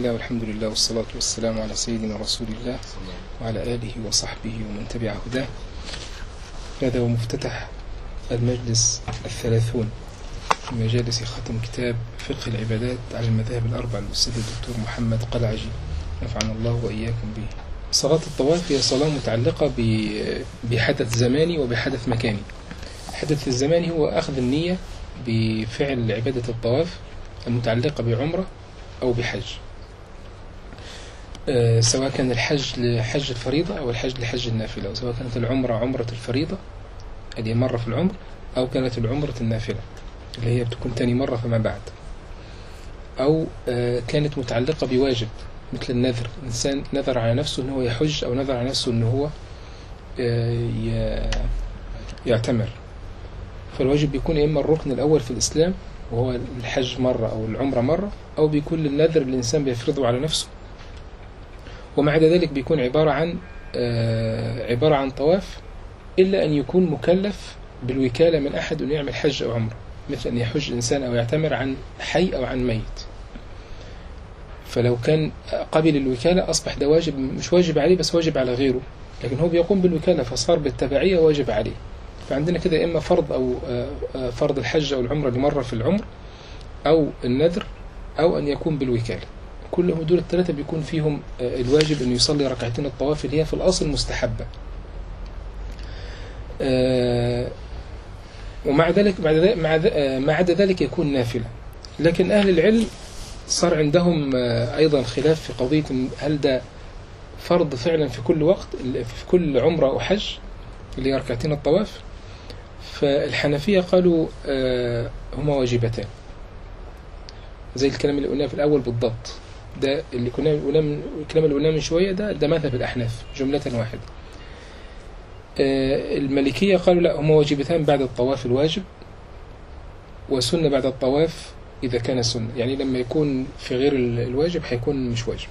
الله والحمد لله والصلاة والسلام على سيدنا رسول الله وعلى آله وصحبه ومن تبع هداه هذا هو مفتتح المجلس الثلاثون في مجالس ختم كتاب فقه العبادات على المذاهب الأربع للأستاذ الدكتور محمد قلعجي نفعنا الله وإياكم به صلاة الطواف هي صلاة متعلقة ب- بحدث زماني وبحدث مكاني الحدث الزماني هو أخذ النية بفعل عبادة الطواف المتعلقة بعمرة أو بحج آه، سواء كان الحج لحج الفريضة أو الحج لحج النافلة وسواء كانت العمرة عمرة الفريضة اللي هي مرة في العمر أو كانت العمرة النافلة اللي هي بتكون تاني مرة فما بعد أو آه، كانت متعلقة بواجب مثل النذر إنسان نذر على نفسه أنه يحج أو نذر على نفسه أنه هو آه، ي- يعتمر فالواجب بيكون إما الركن الأول في الإسلام وهو الحج مرة أو العمرة مرة أو بيكون النذر الإنسان بيفرضه على نفسه ومع ذلك بيكون عبارة عن آه، عبارة عن طواف إلا أن يكون مكلف بالوكالة من أحد أن يعمل حج أو عمرة مثل أن يحج إنسان أو يعتمر عن حي أو عن ميت فلو كان قبل الوكالة أصبح ده واجب مش واجب عليه بس واجب على غيره لكن هو بيقوم بالوكالة فصار بالتبعية واجب عليه فعندنا كده إما فرض أو آه، آه، فرض الحج أو العمرة لمرة في العمر أو النذر أو أن يكون بالوكالة كلهم دول الثلاثة بيكون فيهم آه، الواجب أن يصلي ركعتين الطواف اللي هي في الأصل مستحبة آه، ومع ذلك بعد ذلك مع ذ- آه، ما عدا ذلك يكون نافلة لكن أهل العلم صار عندهم آه، أيضا خلاف في قضية إن هل ده فرض فعلا في كل وقت في كل عمرة أو حج اللي هي ركعتين الطواف فالحنفية قالوا آه، هما واجبتان زي الكلام اللي قلناه في الأول بالضبط ده اللي كنا قلناه من الكلام اللي قلناه من شوية ده ده مذهب الأحناف جملة واحدة آه، المالكية قالوا لا هما واجبتان بعد الطواف الواجب وسنة بعد الطواف إذا كان سنة يعني لما يكون في غير ال- الواجب هيكون مش واجب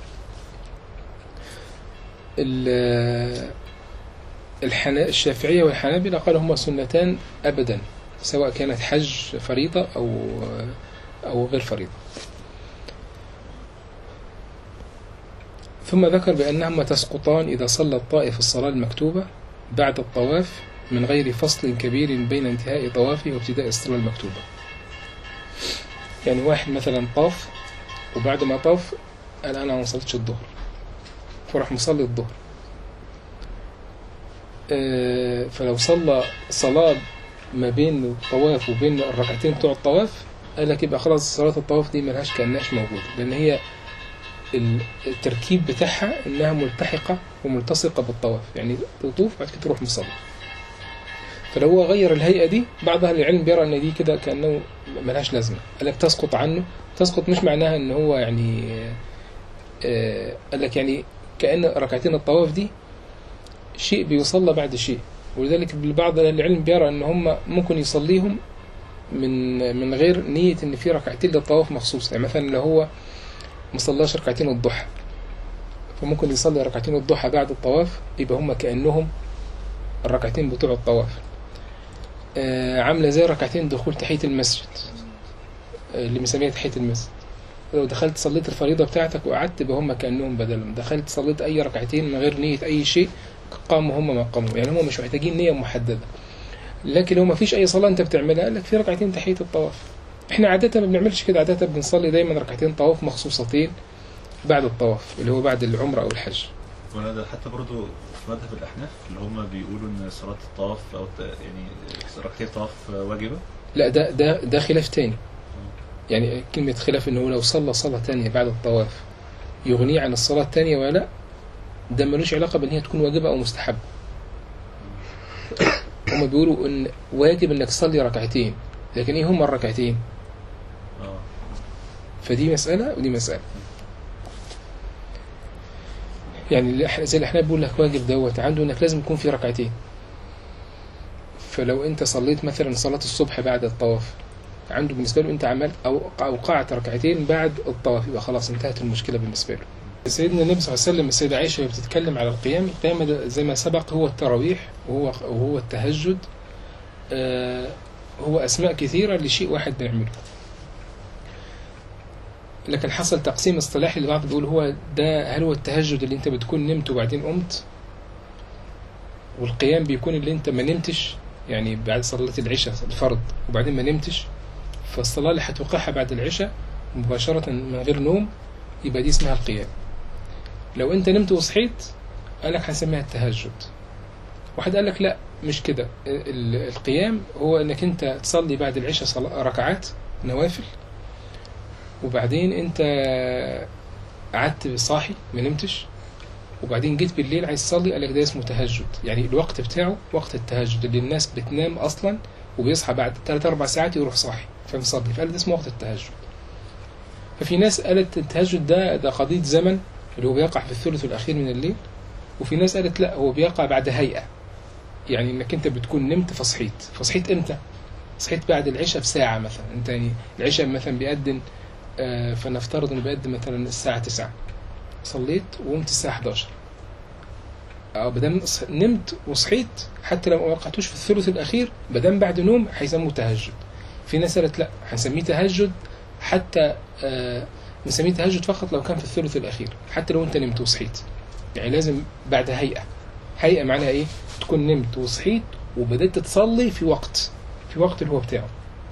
ال- الحنا... الشافعية والحنابلة قالوا هما سنتان أبدا سواء كانت حج فريضة أو أو غير فريضة ثم ذكر بأنهما تسقطان إذا صلى الطائف الصلاة المكتوبة بعد الطواف من غير فصل كبير بين انتهاء طوافه وابتداء الصلاة المكتوبة يعني واحد مثلا طاف وبعد ما طاف قال أنا ما صليتش الظهر فراح مصلي الظهر آه، فلو صلى صلاة ما بين الطواف وبين الركعتين بتوع الطواف قال لك يبقى خلاص صلاة الطواف دي ملهاش كأنهاش موجودة لأن هي ال- التركيب بتاعها إنها ملتحقة وملتصقة بالطواف يعني تطوف بعد كده تروح مصلي فلو هو غير الهيئة دي بعض أهل العلم بيرى إن دي كده كأنه ملهاش لازمة قال لك تسقط عنه تسقط مش معناها إن هو يعني آه، قال لك يعني كأن ركعتين الطواف دي شيء بيصلى بعد شيء ولذلك بعض أهل العلم بيرى ان هم ممكن يصليهم من من غير نية ان في ركعتين للطواف مخصوص يعني مثلا لو هو ما صلاش ركعتين الضحى فممكن يصلي ركعتين الضحى بعد الطواف يبقى هم كأنهم الركعتين بتوع الطواف آه، عاملة زي ركعتين دخول تحية المسجد آه، اللي مسميها تحية المسجد لو دخلت صليت الفريضة بتاعتك وقعدت يبقى هم كأنهم بدلهم دخلت صليت أي ركعتين من غير نية أي شيء قاموا هم ما قاموا يعني هم مش محتاجين نية محددة لكن لو ما فيش أي صلاة أنت بتعملها قال لك في ركعتين تحية الطواف احنا عادة ما بنعملش كده عادة بنصلي دايما ركعتين طواف مخصوصتين بعد الطواف اللي هو بعد العمرة أو الحج وانا ده حتى برضو في مذهب الاحناف اللي هم بيقولوا ان صلاه الطواف او الت- يعني ركعتين الطواف واجبه لا ده ده ده خلاف تاني يعني كلمة خلاف إنه لو صلى صلاة تانية بعد الطواف يغنيه عن الصلاة التانية ولا لا ده ملوش علاقة بإن هي تكون واجبة أو مستحبة هما بيقولوا إن واجب إنك تصلي ركعتين لكن إيه هما الركعتين اه فدي مسألة ودي مسألة يعني اللي إحنا- زي اللي احنا بيقول لك واجب دوت عنده انك لازم يكون في ركعتين فلو انت صليت مثلا صلاة الصبح بعد الطواف عنده بالنسبة له انت عملت او اوقعت ركعتين بعد الطواف يبقى خلاص انتهت المشكلة بالنسبة له سيدنا النبي صلى الله عليه وسلم السيدة عائشة وهي بتتكلم على القيام القيام ده زي ما سبق هو التراويح وهو وهو التهجد آه هو أسماء كثيرة لشيء واحد بنعمله لكن حصل تقسيم اصطلاحي البعض بيقول هو ده هل هو التهجد اللي انت بتكون نمت وبعدين قمت والقيام بيكون اللي انت ما نمتش يعني بعد صلاة العشاء الفرض وبعدين ما نمتش فالصلاة اللي هتوقعها بعد العشاء مباشرة من غير نوم يبقى دي اسمها القيام لو انت نمت وصحيت قال لك هنسميها التهجد واحد قال لك لا مش كده ال- القيام هو انك انت تصلي بعد العشاء صلاة ركعات نوافل وبعدين انت قعدت صاحي ما نمتش وبعدين جيت بالليل عايز تصلي قال لك ده اسمه تهجد يعني الوقت بتاعه وقت التهجد اللي الناس بتنام اصلا وبيصحى بعد 3 4 ساعات يروح صاحي فمصلي فقال ده اسمه وقت التهجد ففي ناس قالت التهجد ده ده قضية زمن اللي هو بيقع في الثلث الأخير من الليل وفي ناس قالت لا هو بيقع بعد هيئة يعني انك انت بتكون نمت فصحيت فصحيت امتى صحيت بعد العشاء بساعة مثلا انت يعني العشاء مثلا بيقدم آه، فنفترض انه بيقدم مثلا الساعة 9 صليت وقمت الساعة 11 أو بدام ص- نمت وصحيت حتى لو ما وقعتوش في الثلث الأخير بدام بعد نوم هيسموه تهجد في ناس قالت لا هنسميه تهجد حتى آه نسميه تهجد فقط لو كان في الثلث الأخير حتى لو أنت نمت وصحيت يعني لازم بعد هيئة هيئة معناها إيه؟ تكون نمت وصحيت وبدأت تصلي في وقت في وقت اللي هو بتاعه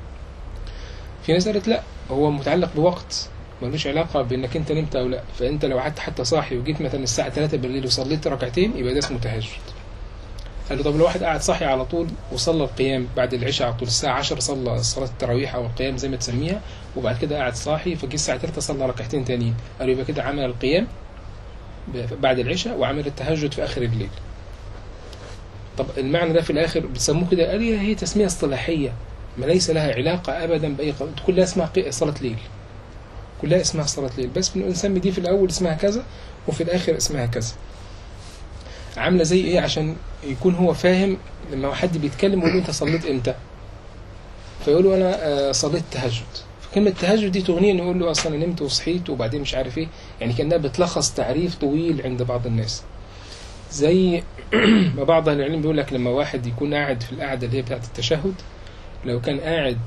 في ناس قالت لا هو متعلق بوقت ملوش علاقة بانك انت نمت او لا فانت لو قعدت حتى صاحي وجيت مثلا الساعة 3 بالليل وصليت ركعتين يبقى ده اسمه تهجد قال له طب لو واحد قاعد صاحي على طول وصلى القيام بعد العشاء على طول الساعة 10 صلى صلاة التراويح او القيام زي ما تسميها وبعد كده قاعد صاحي فجي الساعة 3 صلى ركعتين تانيين قالوا يبقى كده عمل القيام ب- بعد العشاء وعمل التهجد في اخر الليل طب المعنى ده في الاخر بتسموه كده قال هي هي تسمية اصطلاحية ما ليس لها علاقة ابدا باي قضية كلها اسمها قي- صلاة ليل كلها اسمها صلاة ليل بس بنسمي دي في الأول اسمها كذا وفي الآخر اسمها كذا عاملة زي إيه عشان يكون هو فاهم لما حد بيتكلم يقول له أنت صليت إمتى فيقول له أنا آه، صليت تهجد فكلمة تهجد دي تغنيه إنه يقول له أصلا أنا نمت وصحيت وبعدين مش عارف إيه يعني كأنها بتلخص تعريف طويل عند بعض الناس زي ما بعض أهل العلم بيقول لك لما واحد يكون قاعد في القعدة اللي هي بتاعت التشهد لو كان قاعد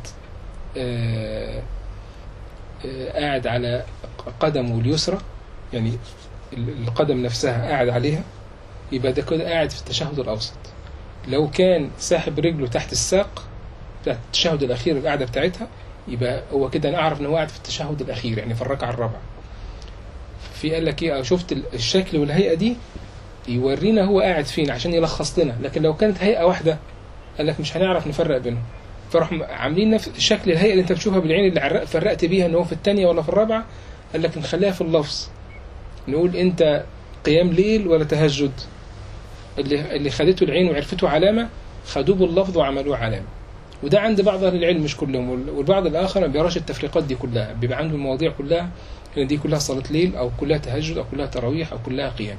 آه آه، قاعد على قدمه اليسرى يعني ال- القدم نفسها قاعد عليها يبقى ده كده قاعد في التشهد الأوسط لو كان ساحب رجله تحت الساق بتاعت التشهد الأخير القعدة بتاعتها يبقى هو كده أنا أعرف إن هو قاعد في التشهد الأخير يعني في الركعة الرابعة في قال لك إيه أو شفت ال- الشكل والهيئة دي يورينا هو قاعد فين عشان يلخص لنا لكن لو كانت هيئة واحدة قال لك مش هنعرف نفرق بينهم فراح عاملين نفس شكل الهيئه اللي انت بتشوفها بالعين اللي عرق- فرقت بيها ان هو في الثانيه ولا في الرابعه قال لك نخليها في اللفظ نقول انت قيام ليل ولا تهجد اللي اللي خدته العين وعرفته علامه خدوه باللفظ وعملوه علامه وده عند بعض اهل العلم مش كلهم وال- والبعض الاخر ما بيراش التفريقات دي كلها بيبقى عنده المواضيع كلها ان دي كلها صلاه ليل او كلها تهجد او كلها تراويح او كلها قيام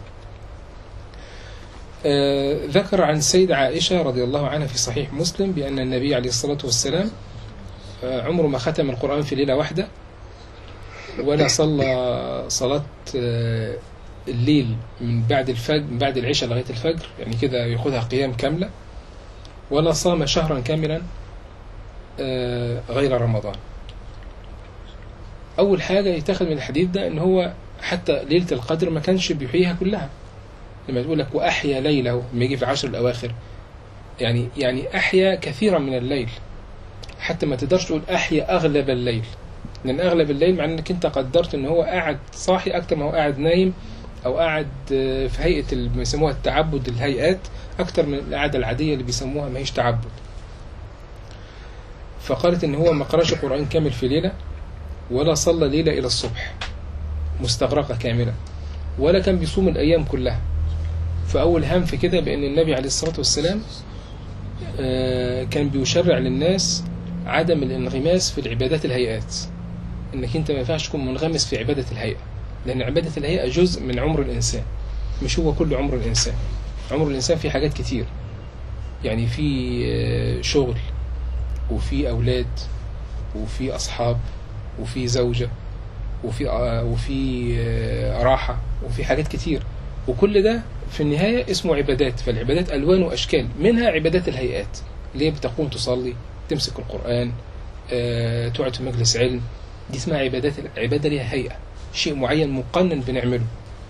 آه، ذكر عن السيدة عائشة رضي الله عنها في صحيح مسلم بأن النبي عليه الصلاة والسلام آه، عمره ما ختم القرآن في ليلة واحدة ولا صلى صلاة آه، الليل من بعد الفجر من بعد العشاء لغاية الفجر يعني كده ياخدها قيام كاملة ولا صام شهرا كاملا آه، غير رمضان أول حاجة يتاخد من الحديث ده إن هو حتى ليلة القدر ما كانش بيحييها كلها لما تقول لك وأحيا ليله لما يجي في العشر الأواخر يعني يعني أحيا كثيرا من الليل حتى ما تقدرش تقول أحيا أغلب الليل لأن أغلب الليل مع إنك أنت قدرت إن هو قاعد صاحي أكتر ما هو قاعد نايم أو قاعد آه، في هيئة اللي بيسموها التعبد الهيئات أكتر من القعدة العادية اللي بيسموها ما هيش تعبد فقالت إن هو ما قراش قرآن كامل في ليلة ولا صلى ليلة إلى الصبح مستغرقة كاملة ولا كان بيصوم الأيام كلها فأول هام في كده بأن النبي عليه الصلاة والسلام آه، كان بيشرع للناس عدم الانغماس في العبادات الهيئات انك انت ما ينفعش تكون منغمس في عبادة الهيئة لأن عبادة الهيئة جزء من عمر الإنسان مش هو كل عمر الإنسان عمر الإنسان فيه حاجات كتير يعني في آه، شغل وفي أولاد وفي أصحاب وفي زوجة وفي آه، وفي آه، راحة وفي حاجات كتير وكل ده في النهاية اسمه عبادات فالعبادات ألوان وأشكال منها عبادات الهيئات اللي هي بتقوم تصلي تمسك القرآن آه، تقعد في مجلس علم دي اسمها عبادات العبادة ليها هيئة شيء معين مقنن بنعمله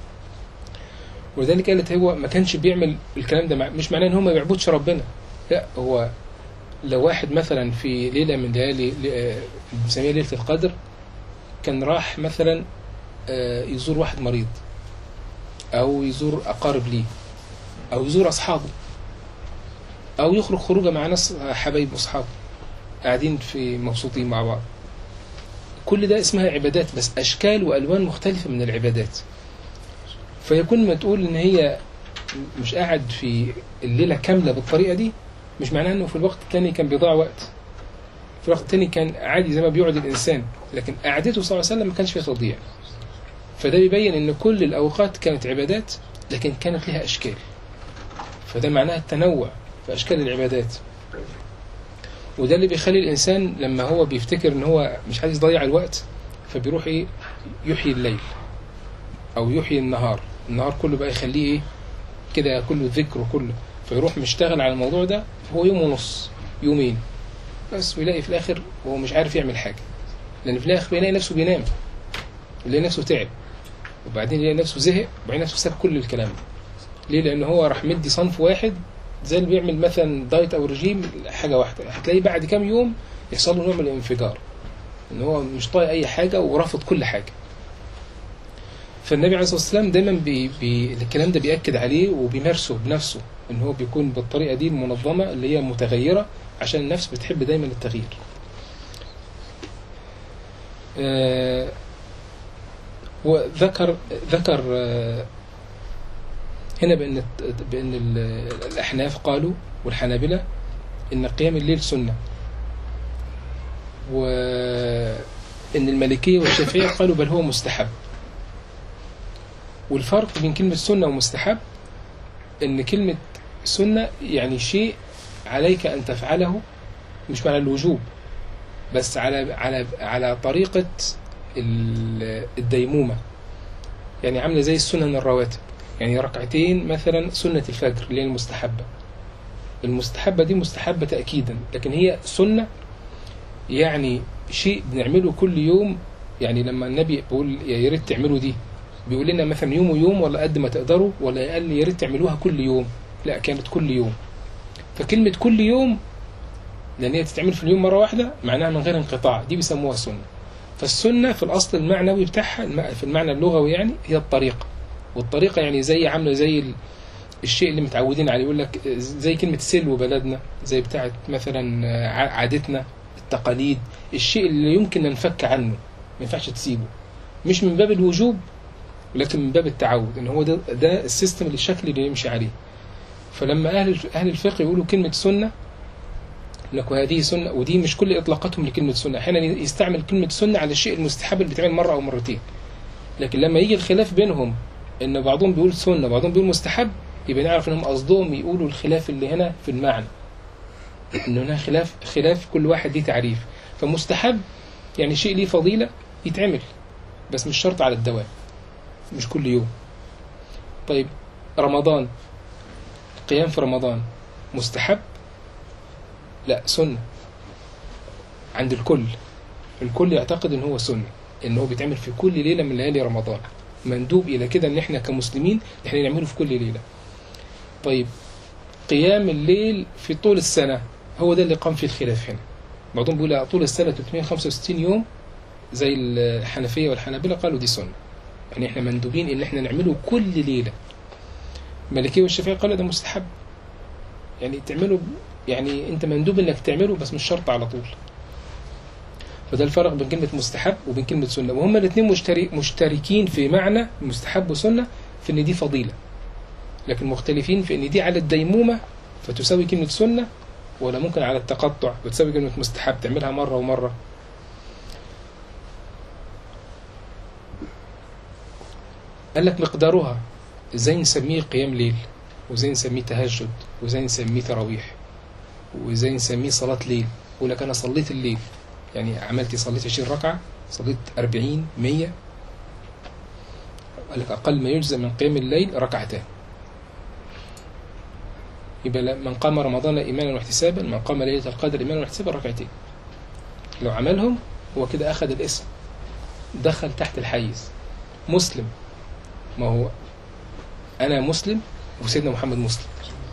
ولذلك قالت هو ما كانش بيعمل الكلام ده مع- مش معناه ان هو ما بيعبدش ربنا لا هو لو واحد مثلا في ليلة من ليالي ل- بنسميها ليلة القدر كان راح مثلا آه، يزور واحد مريض أو يزور أقارب ليه أو يزور أصحابه أو يخرج خروجه مع ناس حبايب أصحابه قاعدين في مبسوطين مع بعض كل ده اسمها عبادات بس أشكال وألوان مختلفة من العبادات فيكون ما تقول إن هي مش قاعد في الليلة كاملة بالطريقة دي مش معناه إنه في الوقت التاني كان بيضيع وقت في الوقت التاني كان عادي زي ما بيقعد الإنسان لكن قعدته صلى الله عليه وسلم ما كانش فيها تضييع فده بيبين ان كل الاوقات كانت عبادات لكن كانت لها اشكال فده معناها التنوع في اشكال العبادات وده اللي بيخلي الانسان لما هو بيفتكر ان هو مش عايز يضيع الوقت فبيروح ايه يحيي الليل او يحيي النهار النهار كله بقى يخليه ايه كده كله ذكر وكله فيروح مشتغل على الموضوع ده هو يوم ونص يومين بس ويلاقي في الاخر هو مش عارف يعمل حاجه لان في الاخر بيلاقي نفسه بينام يلاقي نفسه تعب وبعدين يلاقي نفسه زهق وبعدين نفسه ساب كل الكلام ده ليه لان هو راح مدي صنف واحد زي اللي بيعمل مثلا دايت او رجيم حاجه واحده هتلاقيه بعد كام يوم يحصل له نوع من الانفجار ان هو مش طايق اي حاجه ورافض كل حاجه فالنبي عليه الصلاه والسلام دايما بي بي الكلام ده بياكد عليه وبيمارسه بنفسه ان هو بيكون بالطريقه دي المنظمه اللي هي متغيره عشان النفس بتحب دايما التغيير آه وذكر ذكر آه، هنا بأن بأن ال- الأحناف قالوا والحنابلة إن قيام الليل سنة وإن المالكية والشافعية قالوا بل هو مستحب والفرق بين كلمة سنة ومستحب إن كلمة سنة يعني شيء عليك أن تفعله مش معنى الوجوب بس على على على طريقة ال- الديمومة يعني عاملة زي السنن الرواتب يعني ركعتين مثلا سنة الفجر اللي هي المستحبة المستحبة دي مستحبة تأكيدا لكن هي سنة يعني شيء بنعمله كل يوم يعني لما النبي بيقول يا ريت تعملوا دي بيقول لنا مثلا يوم ويوم ولا قد ما تقدروا ولا قال يا ريت تعملوها كل يوم لا كانت كل يوم فكلمة كل يوم لأن هي تتعمل في اليوم مرة واحدة معناها من غير انقطاع دي بيسموها سنة فالسنة في الأصل المعنوي بتاعها الم- في المعنى اللغوي يعني هي الطريقة والطريقة يعني زي عاملة زي ال- الشيء اللي متعودين عليه يقول لك زي كلمة سلو بلدنا زي بتاعت مثلا ع- عادتنا التقاليد الشيء اللي يمكن ننفك عنه ما ينفعش تسيبه مش من باب الوجوب لكن من باب التعود ان هو ده ده السيستم اللي الشكل اللي يمشي عليه فلما اهل الف- اهل الفقه يقولوا كلمه سنه يقول لك وهذه سنه ودي مش كل اطلاقاتهم لكلمه سنه احيانا يستعمل كلمه سنه على الشيء المستحب اللي بيتعمل مره او مرتين لكن لما يجي الخلاف بينهم ان بعضهم بيقول سنه وبعضهم بيقول مستحب يبقى نعرف انهم قصدهم يقولوا الخلاف اللي هنا في المعنى ان هنا خلاف خلاف كل واحد ليه تعريف فمستحب يعني شيء ليه فضيله يتعمل بس مش شرط على الدوام مش كل يوم طيب رمضان قيام في رمضان مستحب لا سنة عند الكل الكل يعتقد ان هو سنة ان هو بيتعمل في كل ليلة من ليالي رمضان مندوب الى كده ان احنا كمسلمين احنا نعمله في كل ليلة طيب قيام الليل في طول السنة هو ده اللي قام فيه الخلاف هنا بعضهم بيقول لا، طول السنة 365 يوم زي الحنفية والحنابلة قالوا دي سنة يعني احنا مندوبين ان احنا نعمله كل ليلة المالكية والشافعية قالوا ده مستحب يعني تعمله يعني انت مندوب انك تعمله بس مش شرط على طول فده الفرق بين كلمة مستحب وبين كلمة سنة وهما الاثنين مشترك مشتركين في معنى مستحب وسنة في ان دي فضيلة لكن مختلفين في ان دي على الديمومة فتساوي كلمة سنة ولا ممكن على التقطع بتساوي كلمة مستحب تعملها مرة ومرة قال لك مقدارها ازاي نسميه قيام ليل وازاي نسميه تهجد وازاي نسميه تراويح وازاي نسميه صلاة ليل يقول لك انا صليت الليل يعني عملت صليت 20 ركعة صليت 40 100 قال لك اقل ما يجزى من قيام الليل ركعتان يبقى لا- من قام رمضان ايمانا واحتسابا من قام ليله القدر ايمانا واحتسابا ركعتين لو عملهم هو كده اخذ الاسم دخل تحت الحيز مسلم ما هو انا مسلم وسيدنا محمد مسلم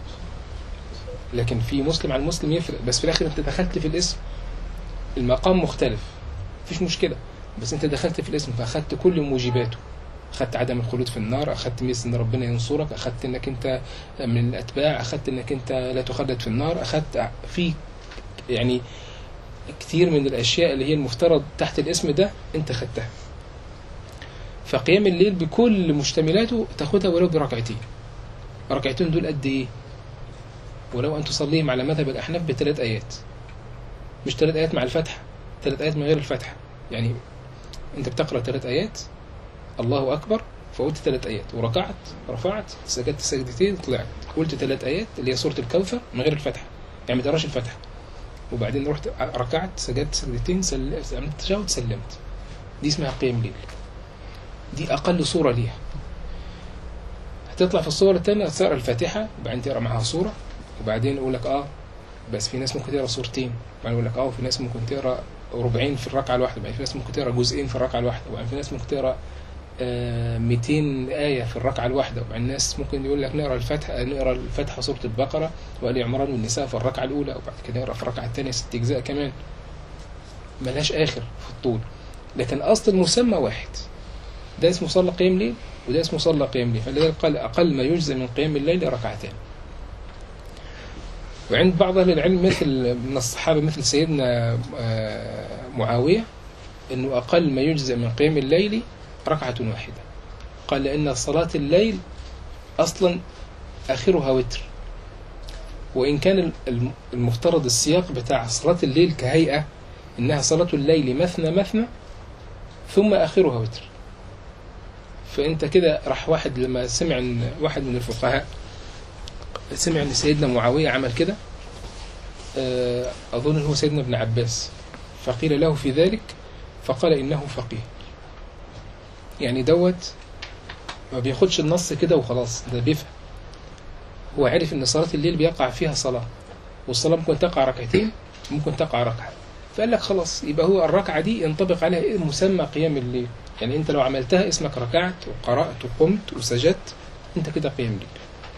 لكن في مسلم عن مسلم يفرق بس في الاخر انت دخلت في الاسم المقام مختلف مفيش مشكله بس انت دخلت في الاسم فاخدت كل موجباته اخدت عدم الخلود في النار اخدت ميز ان ربنا ينصرك اخدت انك انت من الاتباع اخدت انك انت لا تخلد في النار اخدت في يعني كتير من الاشياء اللي هي المفترض تحت الاسم ده انت خدتها فقيام الليل بكل مشتملاته تاخدها ولو بركعتين ركعتين دول قد ايه ولو ان تصليهم على مذهب الاحناف بثلاث ايات مش ثلاث ايات مع الفتحه ثلاث ايات من غير الفتحه يعني انت بتقرا ثلاث ايات الله اكبر فقلت ثلاث ايات وركعت رفعت سجدت سجدتين طلعت قلت ثلاث ايات اللي هي سوره الكوثر من غير الفتحه يعني ما تقراش الفتحه وبعدين رحت ركعت سجدت سجدتين سل... عملت تشهد سلمت دي اسمها قيام ليل دي اقل صوره ليها هتطلع في الصور الثانيه تقرا الفاتحه وبعدين تقرا معاها صوره وبعدين يقول لك اه بس في ناس ممكن تقرا صورتين وبعدين يقول لك اه وفي ناس ممكن تقرا ربعين في الركعه الواحده وبعدين في ناس ممكن تقرا جزئين في الركعه الواحده وبعدين في ناس ممكن تقرا آه 200 آية في الركعة الواحدة وبعدين الناس ممكن يقول لك نقرا الفتحة نقرا الفتحة سورة البقرة وآل عمران والنساء في الركعة الأولى وبعد كده نقرا في الركعة الثانية ست أجزاء كمان ملهاش آخر في الطول لكن أصل المسمى واحد ده اسمه صلى قيام ليل وده اسمه صلى قيام ليل فلذلك قال أقل ما يجزى من قيام الليل ركعتان وعند بعض أهل العلم مثل من الصحابة مثل سيدنا معاوية أنه أقل ما يجزى من قيام الليل ركعة واحدة قال لأن صلاة الليل أصلا آخرها وتر وإن كان المفترض السياق بتاع صلاة الليل كهيئة إنها صلاة الليل مثنى مثنى ثم آخرها وتر فأنت كده راح واحد لما سمع إن واحد من الفقهاء سمع إن سيدنا معاوية عمل كده أظن هو سيدنا ابن عباس فقيل له في ذلك فقال إنه فقيه يعني دوت ما بياخدش النص كده وخلاص ده بيفهم هو عرف ان صلاة الليل بيقع فيها صلاة والصلاة ممكن تقع ركعتين ممكن تقع ركعة فقال لك خلاص يبقى هو الركعة دي ينطبق عليها إيه مسمى قيام الليل يعني انت لو عملتها اسمك ركعت وقرأت وقمت وسجدت انت كده قيام الليل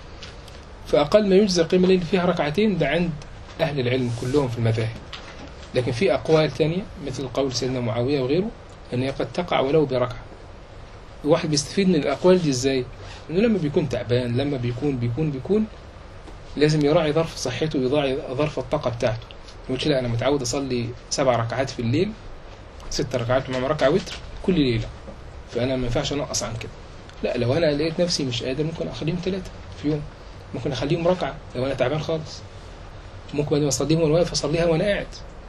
فأقل ما يجزى قيام الليل فيها ركعتين ده عند أهل العلم كلهم في المذاهب لكن في أقوال ثانية مثل قول سيدنا معاوية وغيره أن هي قد تقع ولو بركعة الواحد بيستفيد من الأقوال دي إزاي؟ إنه لما بيكون تعبان لما بيكون بيكون بيكون لازم يراعي ظرف صحته ويراعي ظرف الطاقة بتاعته يقولش لا أنا متعود أصلي سبع ركعات في الليل ست ركعات مع ركعة وتر كل ليلة فأنا ما ينفعش أنقص عن كده لا لو أنا لقيت نفسي مش قادر ممكن أخليهم ثلاثة في يوم ممكن أخليهم ركعة لو أنا تعبان خالص ممكن بعد ما أصليهم وأنا واقف أصليها وأنا قاعد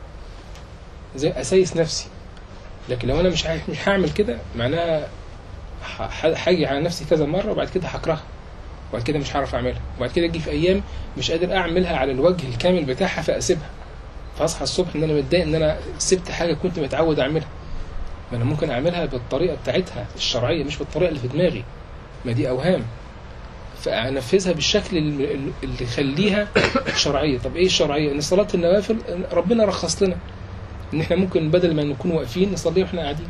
زي أسيس نفسي لكن لو أنا مش مش هعمل كده معناها هاجي على نفسي كذا مرة وبعد كده هكرهها وبعد كده مش هعرف أعملها وبعد كده أجي في أيام مش قادر أعملها على الوجه الكامل بتاعها فأسيبها فأصحى الصبح إن أنا متضايق إن أنا سبت حاجة كنت متعود أعملها ما أنا ممكن أعملها بالطريقة بتاعتها الشرعية مش بالطريقة اللي في دماغي ما دي أوهام فأنفذها بالشكل اللي يخليها شرعية طب إيه الشرعية إن صلاة النوافل ربنا رخص لنا إن إحنا ممكن بدل ما نكون واقفين نصلي وإحنا قاعدين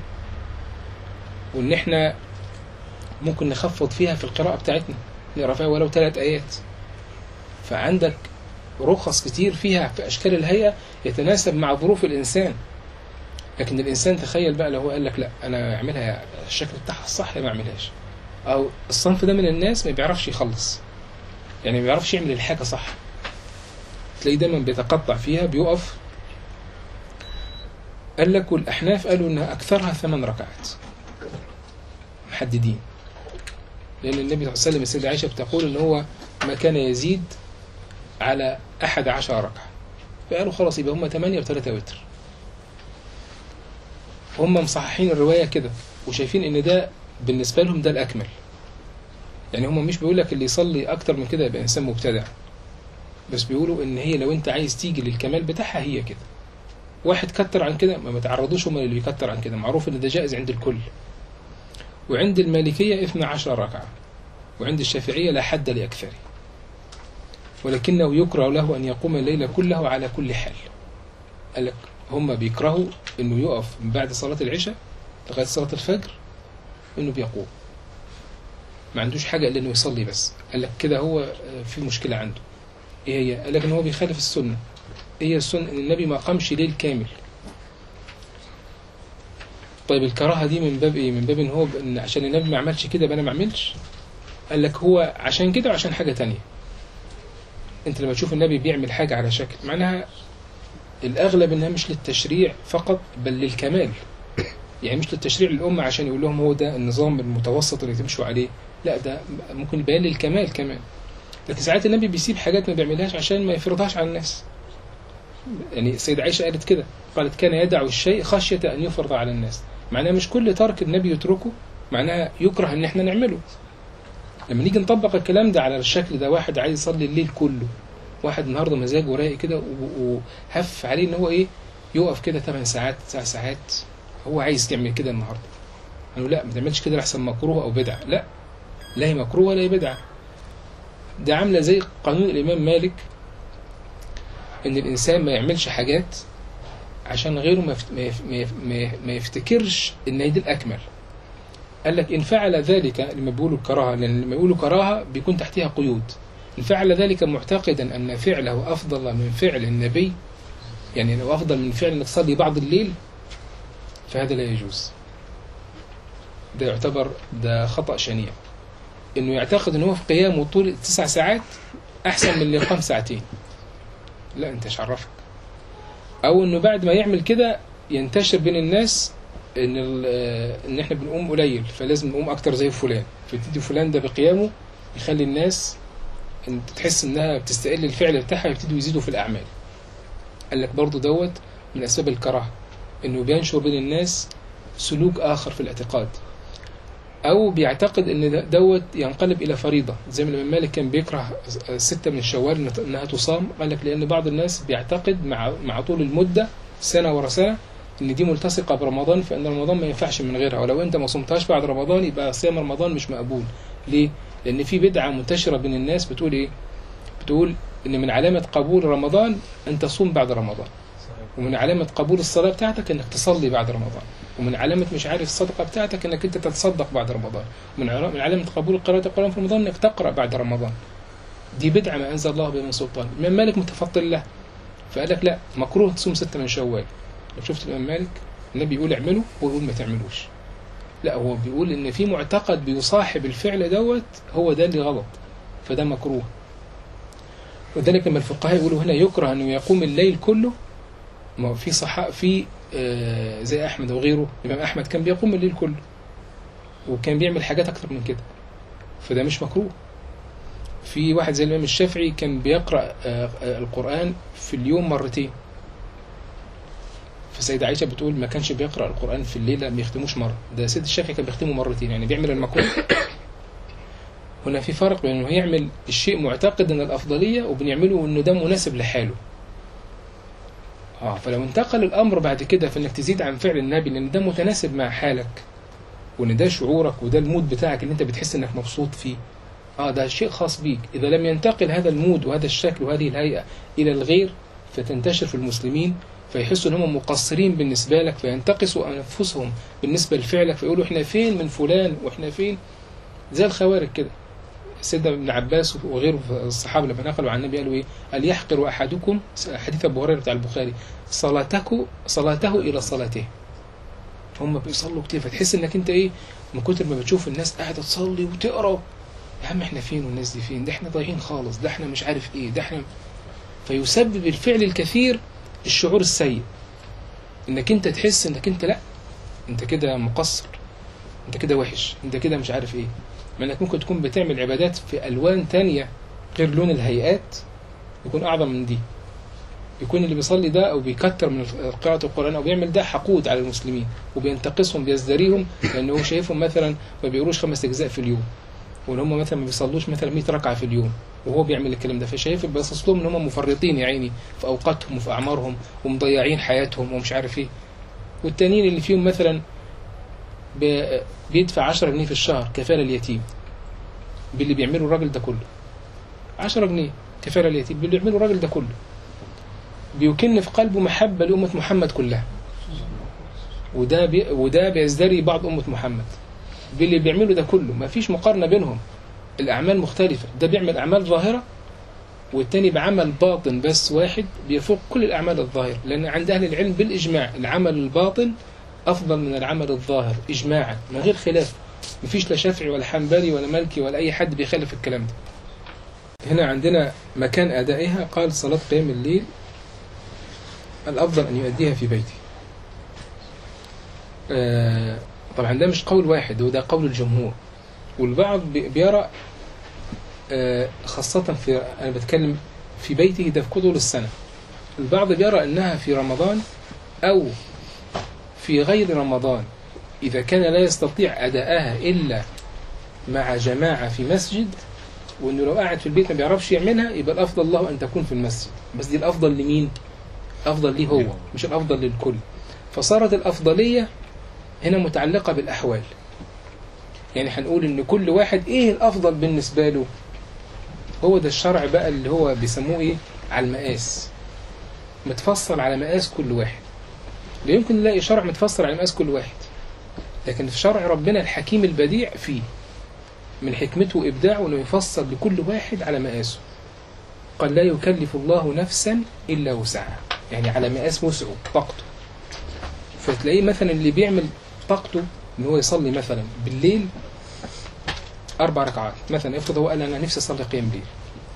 وإن إحنا ممكن نخفض فيها في القراءة بتاعتنا نقرا فيها ولو ثلاث آيات فعندك رخص كتير فيها في أشكال الهيئة يتناسب مع ظروف الإنسان لكن الإنسان تخيل بقى لو هو قال لك لا أنا أعملها الشكل بتاعها الصح ما أعملهاش أو الصنف ده من الناس ما بيعرفش يخلص يعني ما بيعرفش يعمل الحاجة صح تلاقيه دايما بيتقطع فيها بيقف قال لك والأحناف قالوا إنها أكثرها ثمان ركعات محددين لأن النبي صلى الله عليه وسلم السيدة عائشة بتقول إن هو ما كان يزيد على أحد عشر ركعة فقالوا خلاص يبقى هم ثمانية وثلاثة وتر هم مصححين الرواية كده وشايفين إن ده بالنسبة لهم ده الأكمل يعني هم مش بيقول لك اللي يصلي أكتر من كده يبقى إنسان مبتدع بس بيقولوا إن هي لو أنت عايز تيجي للكمال بتاعها هي كده واحد كتر عن كده ما متعرضوش هم اللي بيكتر عن كده معروف إن ده جائز عند الكل وعند المالكية 12 ركعة وعند الشافعية لا حد لأكثره ولكنه يكره له أن يقوم الليل كله على كل حال قال لك هم بيكرهوا أنه يقف من بعد صلاة العشاء لغايه صلاه الفجر انه بيقوم ما عندوش حاجه الا انه يصلي بس قال لك كده هو آه، في مشكله عنده ايه هي قال لك ان هو بيخالف السنه ايه هي السنه ان النبي ما قامش ليل كامل طيب الكراهه دي من باب ايه من باب ان هو ان عشان النبي ما عملش كده يبقى انا ما اعملش قال لك هو عشان كده وعشان حاجه تانية انت لما تشوف النبي بيعمل حاجه على شكل معناها الاغلب انها مش للتشريع فقط بل للكمال يعني مش للتشريع للامه عشان يقول لهم هو ده النظام المتوسط اللي تمشوا عليه لا ده ممكن يبين للكمال كمان لكن ساعات النبي بيسيب حاجات ما بيعملهاش عشان ما يفرضهاش على الناس يعني السيدة عائشة قالت كده قالت كان يدع الشيء خشية أن يفرض على الناس معناها مش كل ترك النبي يتركه معناها يكره ان احنا نعمله لما نيجي نطبق الكلام ده على الشكل ده واحد عايز يصلي الليل كله واحد النهارده مزاجه رايق كده و- وهف عليه ان هو ايه يقف كده 8 ساعات 9 ساعات هو عايز يعمل كده النهارده قالوا لا ما تعملش كده لحسن مكروه او بدعه لا لا هي مكروه ولا هي بدعه ده عامله زي قانون الامام مالك ان الانسان ما يعملش حاجات عشان غيره ما يفت- ما يف- ما يف- ما يف- ما يفتكرش ان هي دي الاكمل قال لك ان فعل ذلك لما بيقولوا الكراهه لان لما يقولوا كراهه بيكون تحتها قيود ان فعل ذلك معتقدا ان فعله افضل من فعل النبي يعني لو افضل من فعل انك تصلي بعض الليل فهذا لا يجوز ده يعتبر ده خطأ شنيع انه يعتقد ان هو في قيامه طول تسع ساعات احسن من اللي قام ساعتين لا انت ايش عرفك او انه بعد ما يعمل كده ينتشر بين الناس ان ال- آه، ان احنا بنقوم قليل فلازم نقوم اكتر زي فلان فيبتدي فلان ده بقيامه يخلي الناس انت تحس انها بتستقل الفعل بتاعها يبتدوا يزيدوا في الاعمال قال لك برضو دوت من اسباب الكراهه انه بينشر بين الناس سلوك اخر في الاعتقاد او بيعتقد ان ده- دوت ينقلب الى فريضه زي ما الامام مالك كان بيكره ستة من شوال إن- انها تصام قال لك لان بعض الناس بيعتقد مع مع طول المده سنه ورا سنه ان دي ملتصقه برمضان فان رمضان ما ينفعش من غيرها ولو انت ما صمتهاش بعد رمضان يبقى صيام رمضان مش مقبول ليه لان في بدعه منتشره بين الناس بتقول ايه بتقول ان من علامه قبول رمضان ان تصوم بعد رمضان ومن علامة قبول الصلاة بتاعتك انك تصلي بعد رمضان ومن علامة مش عارف الصدقة بتاعتك انك انت تتصدق بعد رمضان ومن علا- من علامة قبول قراءة القرآن في رمضان انك تقرأ بعد رمضان دي بدعة ما انزل الله بها من سلطان الامام مالك متفضل له فقال لك لا مكروه تصوم ستة من شوال لو شفت الامام مالك النبي يقول اعمله ويقول ما تعملوش لا هو بيقول ان في معتقد بيصاحب الفعل دوت هو ده اللي غلط فده مكروه وذلك لما الفقهاء يقولوا هنا يكره انه يقوم الليل كله ما هو في صحاء في آه، زي احمد وغيره الامام احمد كان بيقوم الليل كله وكان بيعمل حاجات اكتر من كده فده مش مكروه في واحد زي الامام الشافعي كان بيقرا آه، آه، القران في اليوم مرتين فسيدة عائشة بتقول ما كانش بيقرأ القرآن في الليلة ما يختموش مرة ده سيد الشافعي كان بيختمه مرتين يعني بيعمل المكروه هنا في فرق بين انه يعمل الشيء معتقد ان الافضلية وبين يعمله انه ده مناسب لحاله اه فلو انتقل الامر بعد كده في انك تزيد عن فعل النبي لان ده متناسب مع حالك وان ده شعورك وده المود بتاعك اللي انت بتحس انك مبسوط فيه اه ده شيء خاص بيك اذا لم ينتقل هذا المود وهذا الشكل وهذه الهيئة الى الغير فتنتشر في المسلمين فيحسوا ان هم مقصرين بالنسبة لك فينتقصوا انفسهم بالنسبة لفعلك فيقولوا احنا فين من فلان واحنا فين زي الخوارج كده سيدنا ابن عباس وغيره في الصحابه لما نقلوا عن النبي قالوا ايه؟ قال يحقر احدكم حديث ابو هريره بتاع البخاري صلاتك صلاته الى صلاته. هم بيصلوا كتير فتحس انك انت ايه؟ من كتر ما بتشوف الناس قاعده تصلي وتقرا يا عم احنا فين والناس دي فين؟ ده احنا ضايعين خالص، ده احنا مش عارف ايه، ده احنا فيسبب الفعل الكثير الشعور السيء. انك انت تحس انك انت لا انت كده مقصر انت كده وحش انت كده مش عارف ايه مع انك ممكن تكون بتعمل عبادات في الوان تانية غير لون الهيئات يكون اعظم من دي يكون اللي بيصلي ده او بيكتر من قراءة القرآن او بيعمل ده حقود على المسلمين وبينتقصهم بيزدريهم لانه هو شايفهم مثلا ما بيقروش خمس اجزاء في اليوم وان هم مثلا ما بيصلوش مثلا 100 ركعة في اليوم وهو بيعمل الكلام ده فشايف بيصص لهم ان هم مفرطين يا عيني في اوقاتهم وفي اعمارهم ومضيعين حياتهم ومش عارف ايه والتانيين اللي فيهم مثلا ب- بيدفع 10 جنيه في الشهر كفالة اليتيم باللي بيعمله الراجل ده كله 10 جنيه كفالة اليتيم باللي بيعمله الراجل ده كله بيكن في قلبه محبة لأمة محمد كلها وده بي وده بيزدري بعض أمة محمد باللي بيعملوا ده كله ما فيش مقارنة بينهم الأعمال مختلفة ده بيعمل أعمال ظاهرة والتاني بعمل باطن بس واحد بيفوق كل الأعمال الظاهرة لأن عند أهل العلم بالإجماع العمل الباطن أفضل من العمل الظاهر إجماعا من غير خلاف مفيش لا شافعي ولا حنبلي ولا مالكي ولا أي حد بيخالف الكلام ده هنا عندنا مكان أدائها قال صلاة قيام الليل الأفضل أن يؤديها في بيته آه، طبعا ده مش قول واحد وده قول الجمهور والبعض بي- بيرى آه، خاصة في أنا بتكلم في بيته ده في كل السنة البعض بيرى أنها في رمضان أو في غير رمضان إذا كان لا يستطيع أداءها إلا مع جماعة في مسجد وإنه لو قاعد في البيت ما بيعرفش يعملها يبقى الأفضل له أن تكون في المسجد بس دي الأفضل لمين؟ أفضل ليه هو مش الأفضل للكل فصارت الأفضلية هنا متعلقة بالأحوال يعني هنقول إن كل واحد إيه الأفضل بالنسبة له هو ده الشرع بقى اللي هو بيسموه إيه على المقاس متفصل على مقاس كل واحد لا يمكن نلاقي شرع متفصل على مقاس كل واحد لكن في شرع ربنا الحكيم البديع فيه من حكمته وإبداعه أنه يفصل لكل واحد على مقاسه قال لا يكلف الله نفسا إلا وسعها يعني على مقاس وسعه طاقته فتلاقيه مثلا اللي بيعمل طاقته ان هو يصلي مثلا بالليل اربع ركعات مثلا افرض هو قال انا نفسي اصلي قيام ليل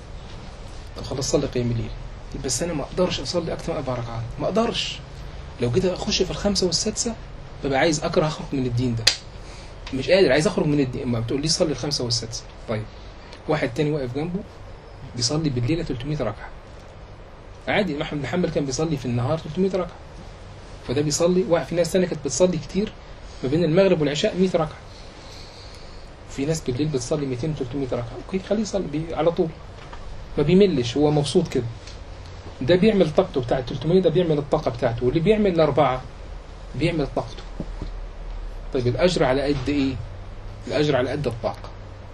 طب خلاص صلي قيام الليل بس انا ما اقدرش اصلي اكثر من اربع ركعات ما اقدرش لو جيت اخش في الخمسه والسادسه ببقى عايز اكره اخرج من الدين ده مش قادر عايز اخرج من الدين ما بتقول لي صلي الخمسه والسادسه طيب واحد تاني واقف جنبه بيصلي بالليل 300 ركعه عادي احمد بن حنبل كان بيصلي في النهار 300 ركعه فده بيصلي واحد في ناس تانية كانت بتصلي كتير ما بين المغرب والعشاء 100 ركعه في ناس بالليل بتصلي 200 300 ركعه اوكي خليه يصلي بي- على طول ما بيملش هو مبسوط كده ده بيعمل طاقته بتاعت 300 ده بيعمل الطاقه بتاعته واللي بيعمل الاربعه بيعمل طاقته طيب الاجر على قد ايه الاجر على قد الطاقه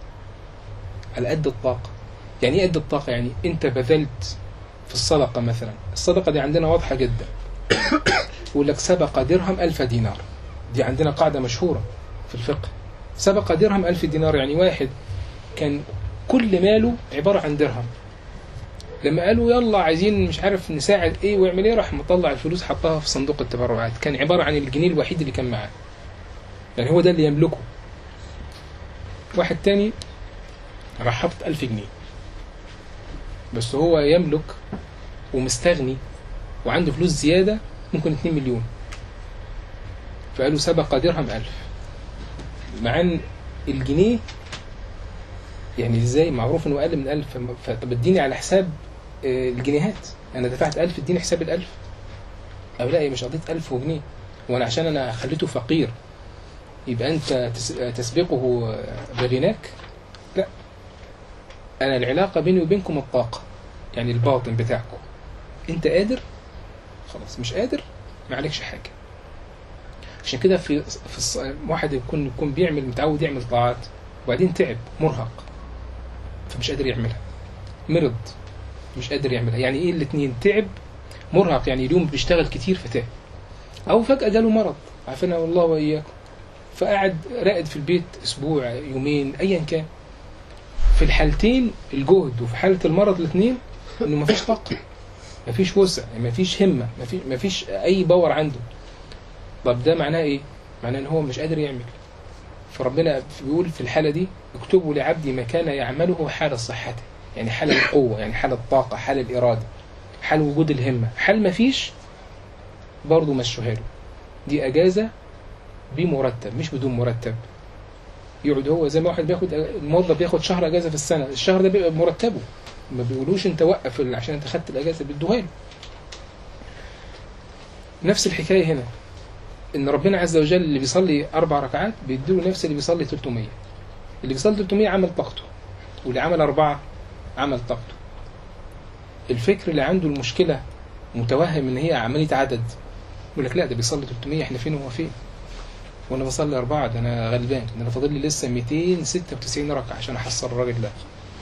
على قد الطاقه يعني ايه قد الطاقه يعني انت بذلت في الصدقه مثلا الصدقه دي عندنا واضحه جدا يقول لك سبق درهم ألف دينار دي عندنا قاعدة مشهورة في الفقه سبق درهم ألف دينار يعني واحد كان كل ماله عبارة عن درهم لما قالوا يلا عايزين مش عارف نساعد ايه ويعمل ايه راح مطلع الفلوس حطها في صندوق التبرعات كان عبارة عن الجنيه الوحيد اللي كان معاه يعني هو ده اللي يملكه واحد تاني راح حاطط ألف جنيه بس هو يملك ومستغني وعنده فلوس زيادة ممكن 2 مليون فقالوا سبق درهم ألف مع ان الجنيه يعني ازاي معروف انه اقل من ألف فم- فطب اديني على حساب آه، الجنيهات انا دفعت ألف اديني حساب الألف او لا هي مش قضيت ألف وجنيه وانا عشان انا خليته فقير يبقى انت تس- تسبقه آه، بغناك لا انا العلاقه بيني وبينكم الطاقه يعني الباطن بتاعكم انت قادر خلاص مش قادر ما عليكش حاجه عشان كده في في الص... واحد يكون يكون بيعمل متعود يعمل طاعات وبعدين تعب مرهق فمش قادر يعملها مرض مش قادر يعملها يعني ايه الاثنين تعب مرهق يعني اليوم بيشتغل كتير فتعب او فجاه جاله مرض عافانا والله واياكم فقعد راقد في البيت اسبوع يومين ايا كان في الحالتين الجهد وفي حاله المرض الاثنين انه مفيش طاقه مفيش وسع مفيش همه مفيش مفيش اي باور عنده طب ده معناه ايه معناه ان هو مش قادر يعمل فربنا بيقول في الحاله دي اكتبوا لعبدي ما كان يعمله حال صحته يعني حال القوه يعني حال الطاقه حال الاراده حال وجود الهمه حال مفيش برضه مشوها له دي اجازه بمرتب مش بدون مرتب يقعد هو زي ما واحد بياخد الموظف بياخد شهر اجازه في السنه الشهر ده بيبقى بمرتبه ما بيقولوش انت وقف ال- عشان انت خدت الاجازه بيدوها له نفس الحكايه هنا ان ربنا عز وجل اللي بيصلي اربع ركعات بيديله نفس اللي بيصلي 300 اللي بيصلي 300 عمل طاقته واللي عمل اربعه عمل طاقته الفكر اللي عنده المشكله متوهم ان هي عمليه عدد يقول لك لا ده بيصلي 300 احنا فين وهو فين وانا بصلي اربعه ده انا غلبان ده انا فاضل لي لسه 296 ركعه عشان احصل الراجل ده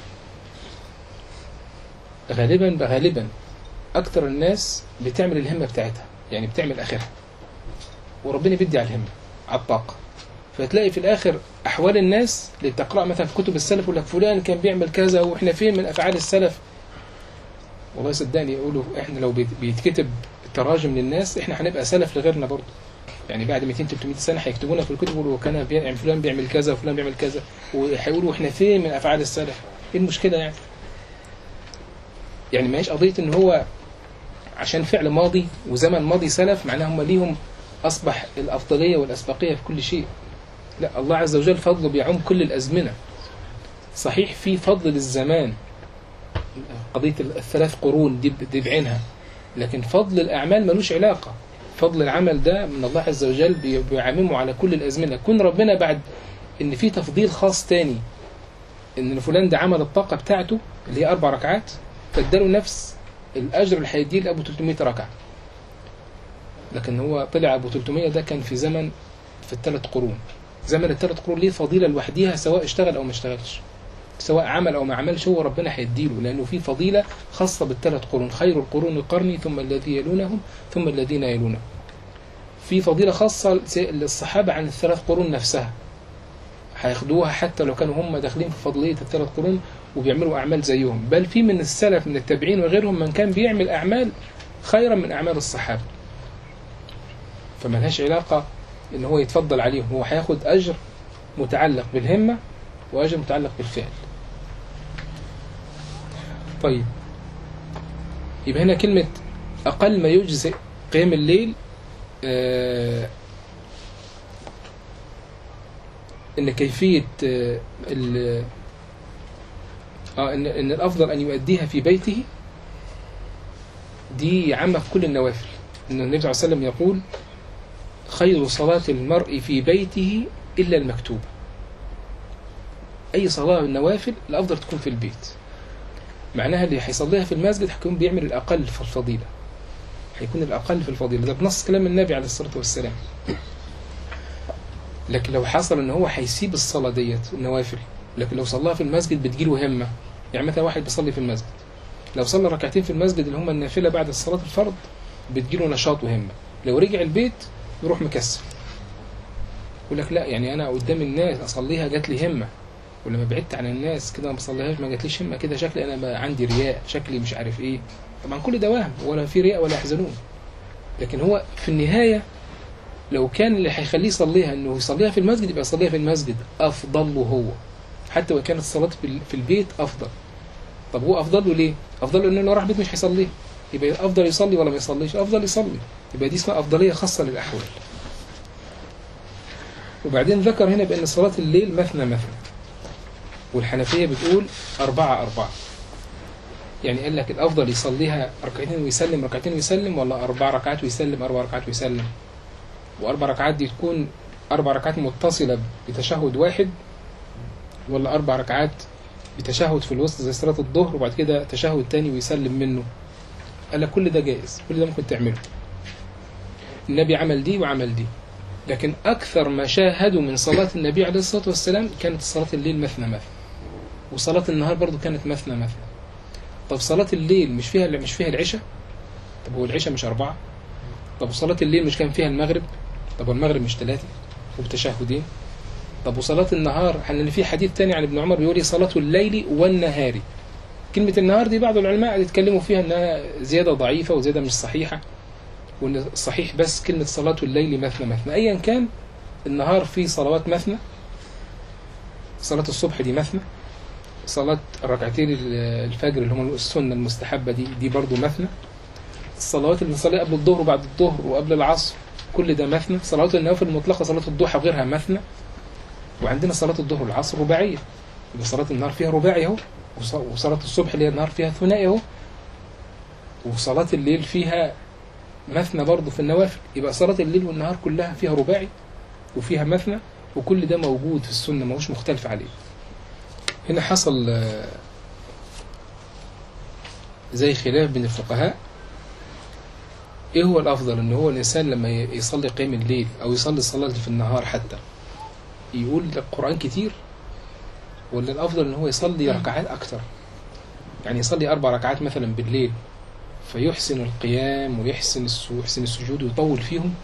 غالبا غالبا اكتر الناس بتعمل الهمه بتاعتها يعني بتعمل اخرها وربنا بيدي على الهمة على الطاقة فتلاقي في الآخر أحوال الناس اللي بتقرأ مثلا في كتب السلف يقول لك فلان كان بيعمل كذا وإحنا فين من أفعال السلف والله صدقني يقولوا إحنا لو بيت- بيتكتب تراجم للناس إحنا هنبقى سلف لغيرنا برضه يعني بعد 200 300 سنة هيكتبونا في الكتب يقولوا كان بيعمل فلان بيعمل كذا وفلان بيعمل كذا وهيقولوا إحنا فين من أفعال السلف إيه المشكلة يعني يعني ما هيش قضية إن هو عشان فعل ماضي وزمن ماضي سلف معناها هم ليهم أصبح الأفضلية والأسبقية في كل شيء لا الله عز وجل فضله بيعم كل الأزمنة صحيح في فضل للزمان قضية الثلاث قرون دي دي بعينها لكن فضل الأعمال ملوش علاقة فضل العمل ده من الله عز وجل بي- بيعممه على كل الأزمنة كون ربنا بعد إن في تفضيل خاص تاني إن فلان ده عمل الطاقة بتاعته اللي هي أربع ركعات فاداله نفس الأجر اللي هيديه لأبو 300 ركعة لكن هو طلع أبو 300 ده كان في زمن في الثلاث قرون زمن الثلاث قرون ليه فضيلة لوحديها سواء اشتغل أو ما اشتغلش سواء عمل أو ما عملش هو ربنا هيديله لأنه في فضيلة خاصة بالثلاث قرون خير القرون قرني ثم الذي يلونهم ثم الذين يلونهم في فضيلة خاصة للصحابة عن الثلاث قرون نفسها هياخدوها حتى لو كانوا هم داخلين في فضلية الثلاث قرون وبيعملوا أعمال زيهم بل في من السلف من التابعين وغيرهم من كان بيعمل أعمال خيرا من أعمال الصحابة فملهاش علاقة إن هو يتفضل عليهم هو هياخد أجر متعلق بالهمة وأجر متعلق بالفعل طيب يبقى هنا كلمة أقل ما يجزئ قيام الليل آه إن كيفية آه ال- آه إن, إن الأفضل أن يؤديها في بيته دي عامة في كل النوافل إن النبي صلى الله عليه وسلم يقول خير صلاة المرء في بيته إلا المكتوبة أي صلاة من النوافل الأفضل تكون في البيت معناها اللي هيصليها في المسجد هيكون بيعمل الأقل في الفضيلة هيكون الأقل في الفضيلة ده بنص كلام النبي عليه الصلاة والسلام لكن لو حصل ان هو هيسيب الصلاة ديت النوافل لكن لو صلاها في المسجد بتجيله همة يعني مثلا واحد بيصلي في المسجد لو صلى ركعتين في المسجد اللي هما النافلة بعد الصلاة الفرض بتجيله نشاط وهمة لو رجع البيت يروح مكسل يقول لك لا يعني انا قدام الناس اصليها جات لي همة ولما بعدت عن الناس كده ما بصليهاش ما جاتليش همة كده شكلي انا بقى عندي رياء شكلي مش عارف ايه طبعا كل ده وهم ولا في رياء ولا يحزنون لكن هو في النهاية لو كان اللي هيخليه يصليها انه يصليها في المسجد يبقى يصليها في المسجد افضل له هو حتى وان كانت الصلاة في في البيت افضل طب هو افضل له ليه؟ افضل له انه لو راح بيت مش هيصليها يبقى افضل يصلي ولا ما يصليش؟ افضل يصلي يبقى دي اسمها افضلية خاصة للاحوال وبعدين ذكر هنا بان صلاة الليل مثنى مثنى والحنفية بتقول أربعة أربعة يعني قال لك الأفضل يصليها ركعتين ويسلم ركعتين ويسلم ولا أربع ركعات ويسلم أربع ركعات ويسلم وأربع ركعات دي تكون أربع ركعات متصلة بتشهد واحد ولا أربع ركعات بتشهد في الوسط زي صلاة الظهر وبعد كده تشهد تاني ويسلم منه قال لك كل ده جائز كل ده ممكن تعمله النبي عمل دي وعمل دي لكن أكثر ما شاهدوا من صلاة النبي عليه الصلاة والسلام كانت صلاة الليل مثنى مثنى وصلاة النهار برضو كانت مثنى مثنى طب صلاة الليل مش فيها مش فيها العشاء طب هو العشاء مش أربعة طب وصلاة الليل مش كان فيها المغرب طب والمغرب مش ثلاثة وبتشهدين طب وصلاة النهار لأن في حديث تاني عن ابن عمر بيقول لي صلاة الليل والنهار كلمة النهار دي بعض العلماء يتكلموا فيها انها زيادة ضعيفة وزيادة مش صحيحة وان الصحيح بس كلمة صلاة الليل مثنى مثنى ايا كان النهار فيه صلوات مثنى صلاة الصبح دي مثنى صلاة الركعتين الفجر اللي هم السنة المستحبة دي دي برضو مثنى الصلوات اللي بنصليها قبل الظهر وبعد الظهر وقبل العصر كل ده مثنى صلوات النوافل المطلقة صلاة الضحى وغيرها مثنى وعندنا صلاة الظهر والعصر رباعية يبقى صلاة النهار فيها رباعي اهو وصلاة الصبح اللي هي النهار فيها ثنائي اهو وصلاة الليل فيها مثنى برضه في النوافل يبقى صلاة الليل والنهار كلها فيها رباعي وفيها مثنى وكل ده موجود في السنة ما هوش مختلف عليه هنا حصل زي خلاف بين الفقهاء ايه هو الافضل ان هو الانسان لما يصلي قيام الليل او يصلي الصلاة في النهار حتى يقول القرآن كتير ولا الافضل ان هو يصلي ركعات اكتر يعني يصلي اربع ركعات مثلا بالليل فيحسن القيام ويحسن يحسن السجود ويطول فيهم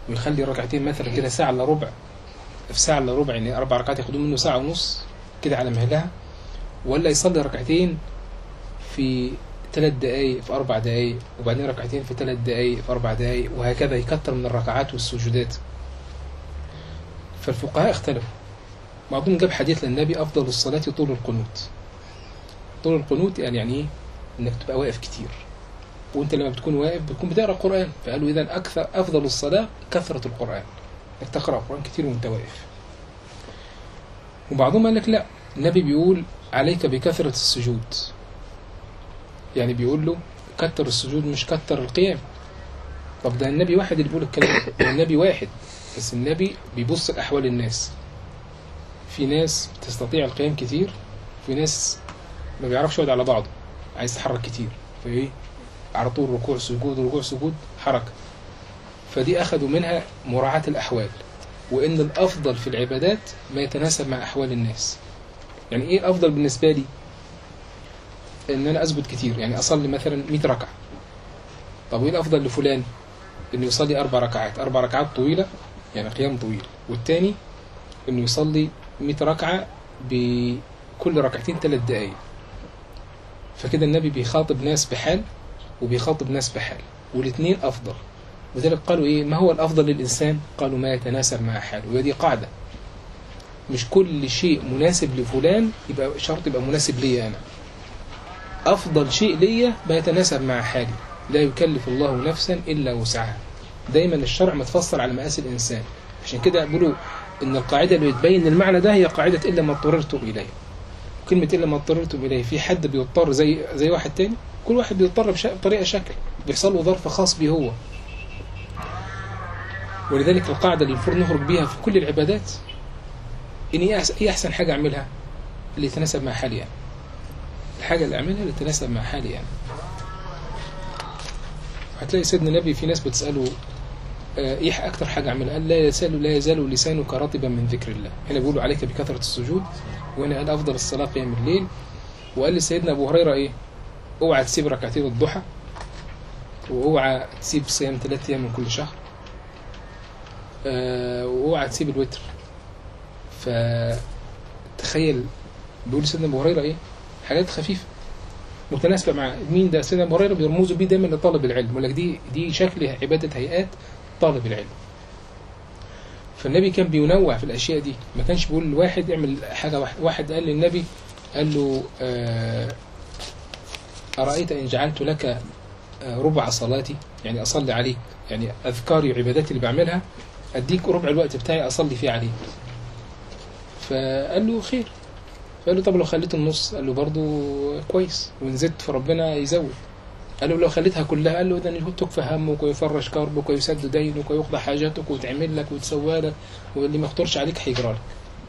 ويخلي الركعتين مثلا كده ساعة الا ربع في ساعة الا ربع يعني أربع ركعات ياخدوا منه ساعة ونص كده على مهلها ولا يصلي ركعتين في ثلاث دقايق في أربع دقايق وبعدين ركعتين في ثلاث دقايق في أربع دقايق وهكذا يكتر من الركعات والسجودات فالفقهاء اختلفوا بعضهم جاب حديث للنبي أفضل الصلاة طول القنوت طول القنوت يعني يعني إيه؟ إنك تبقى واقف كتير وأنت لما بتكون واقف بتكون بتقرأ قرآن فقالوا إذا أكثر أفضل الصلاة كثرة القرآن إنك تقرأ قرآن كتير وأنت واقف وبعضهم قال لك لا النبي بيقول عليك بكثرة السجود يعني بيقول له كتر السجود مش كتر القيام طب ده النبي واحد اللي بيقول الكلام ده النبي واحد بس النبي بيبص لأحوال الناس في ناس بتستطيع القيام كتير في ناس ما بيعرفش يقعد على بعضه عايز يتحرك كتير فايه على طول ركوع سجود ركوع سجود حركة فدي أخذوا منها مراعاة الأحوال وإن الأفضل في العبادات ما يتناسب مع أحوال الناس يعني إيه الأفضل بالنسبة لي إن أنا أسجد كتير يعني أصلي مثلا 100 ركعة طب وإيه الأفضل لفلان إنه يصلي أربع ركعات أربع ركعات طويلة يعني قيام طويل والتاني إنه يصلي 100 ركعة بكل ركعتين ثلاث دقايق فكده النبي بيخاطب ناس بحال وبيخاطب ناس بحال والاثنين أفضل لذلك قالوا إيه ما هو الأفضل للإنسان قالوا ما يتناسب مع حاله وهي دي قاعدة مش كل شيء مناسب لفلان يبقى شرط يبقى مناسب ليا أنا أفضل شيء ليا ما يتناسب مع حالي لا يكلف الله نفسا إلا وسعها دايما الشرع متفصل على مقاس الإنسان عشان كده بيقولوا إن القاعدة اللي بتبين المعنى ده هي قاعدة إلا ما اضطررتم إليه كلمة إلا ما اضطررتم إليه في حد بيضطر زي زي واحد تاني كل واحد بيضطر بش- بطريقة شكل بيحصل له ظرف خاص به هو ولذلك القاعدة اللي المفروض نخرج بيها في كل العبادات إن إيه أحسن, إيه أحسن حاجة أعملها اللي يتناسب مع حالي يعني الحاجة اللي أعملها اللي تتناسب مع حالي يعني هتلاقي سيدنا النبي في ناس بتسأله آه، ايه اكتر حاجه اعملها قال لا يزال لا يزال لسانك رطبا من ذكر الله هنا بيقولوا عليك بكثره السجود وهنا قال افضل الصلاه قيام الليل وقال لسيدنا ابو هريره ايه اوعى تسيب ركعتين الضحى واوعى تسيب صيام ثلاث ايام من كل شهر آه، واوعى تسيب الوتر فتخيل بيقول سيدنا ابو هريره ايه حاجات خفيفه متناسبه مع مين ده سيدنا ابو هريره بيرمزوا بيه دايما لطالب العلم يقول لك دي دي شكل عباده هيئات طالب العلم فالنبي كان بينوع في الاشياء دي ما كانش بيقول لواحد اعمل حاجه واحد واحد قال للنبي قال له آه، ارايت ان جعلت لك آه، ربع صلاتي يعني اصلي عليك يعني اذكاري وعباداتي اللي بعملها اديك ربع الوقت بتاعي اصلي فيه عليك فقال له خير فقال له طب لو خليت النص قال له برضو كويس وان زدت فربنا يزود قال له لو خليتها كلها قال له اذا تكفى همك ويفرج كربك ويسد دينك ويقضى حاجاتك ويتعمل لك ويتسوى لك واللي ما يخطرش عليك هيجرى لك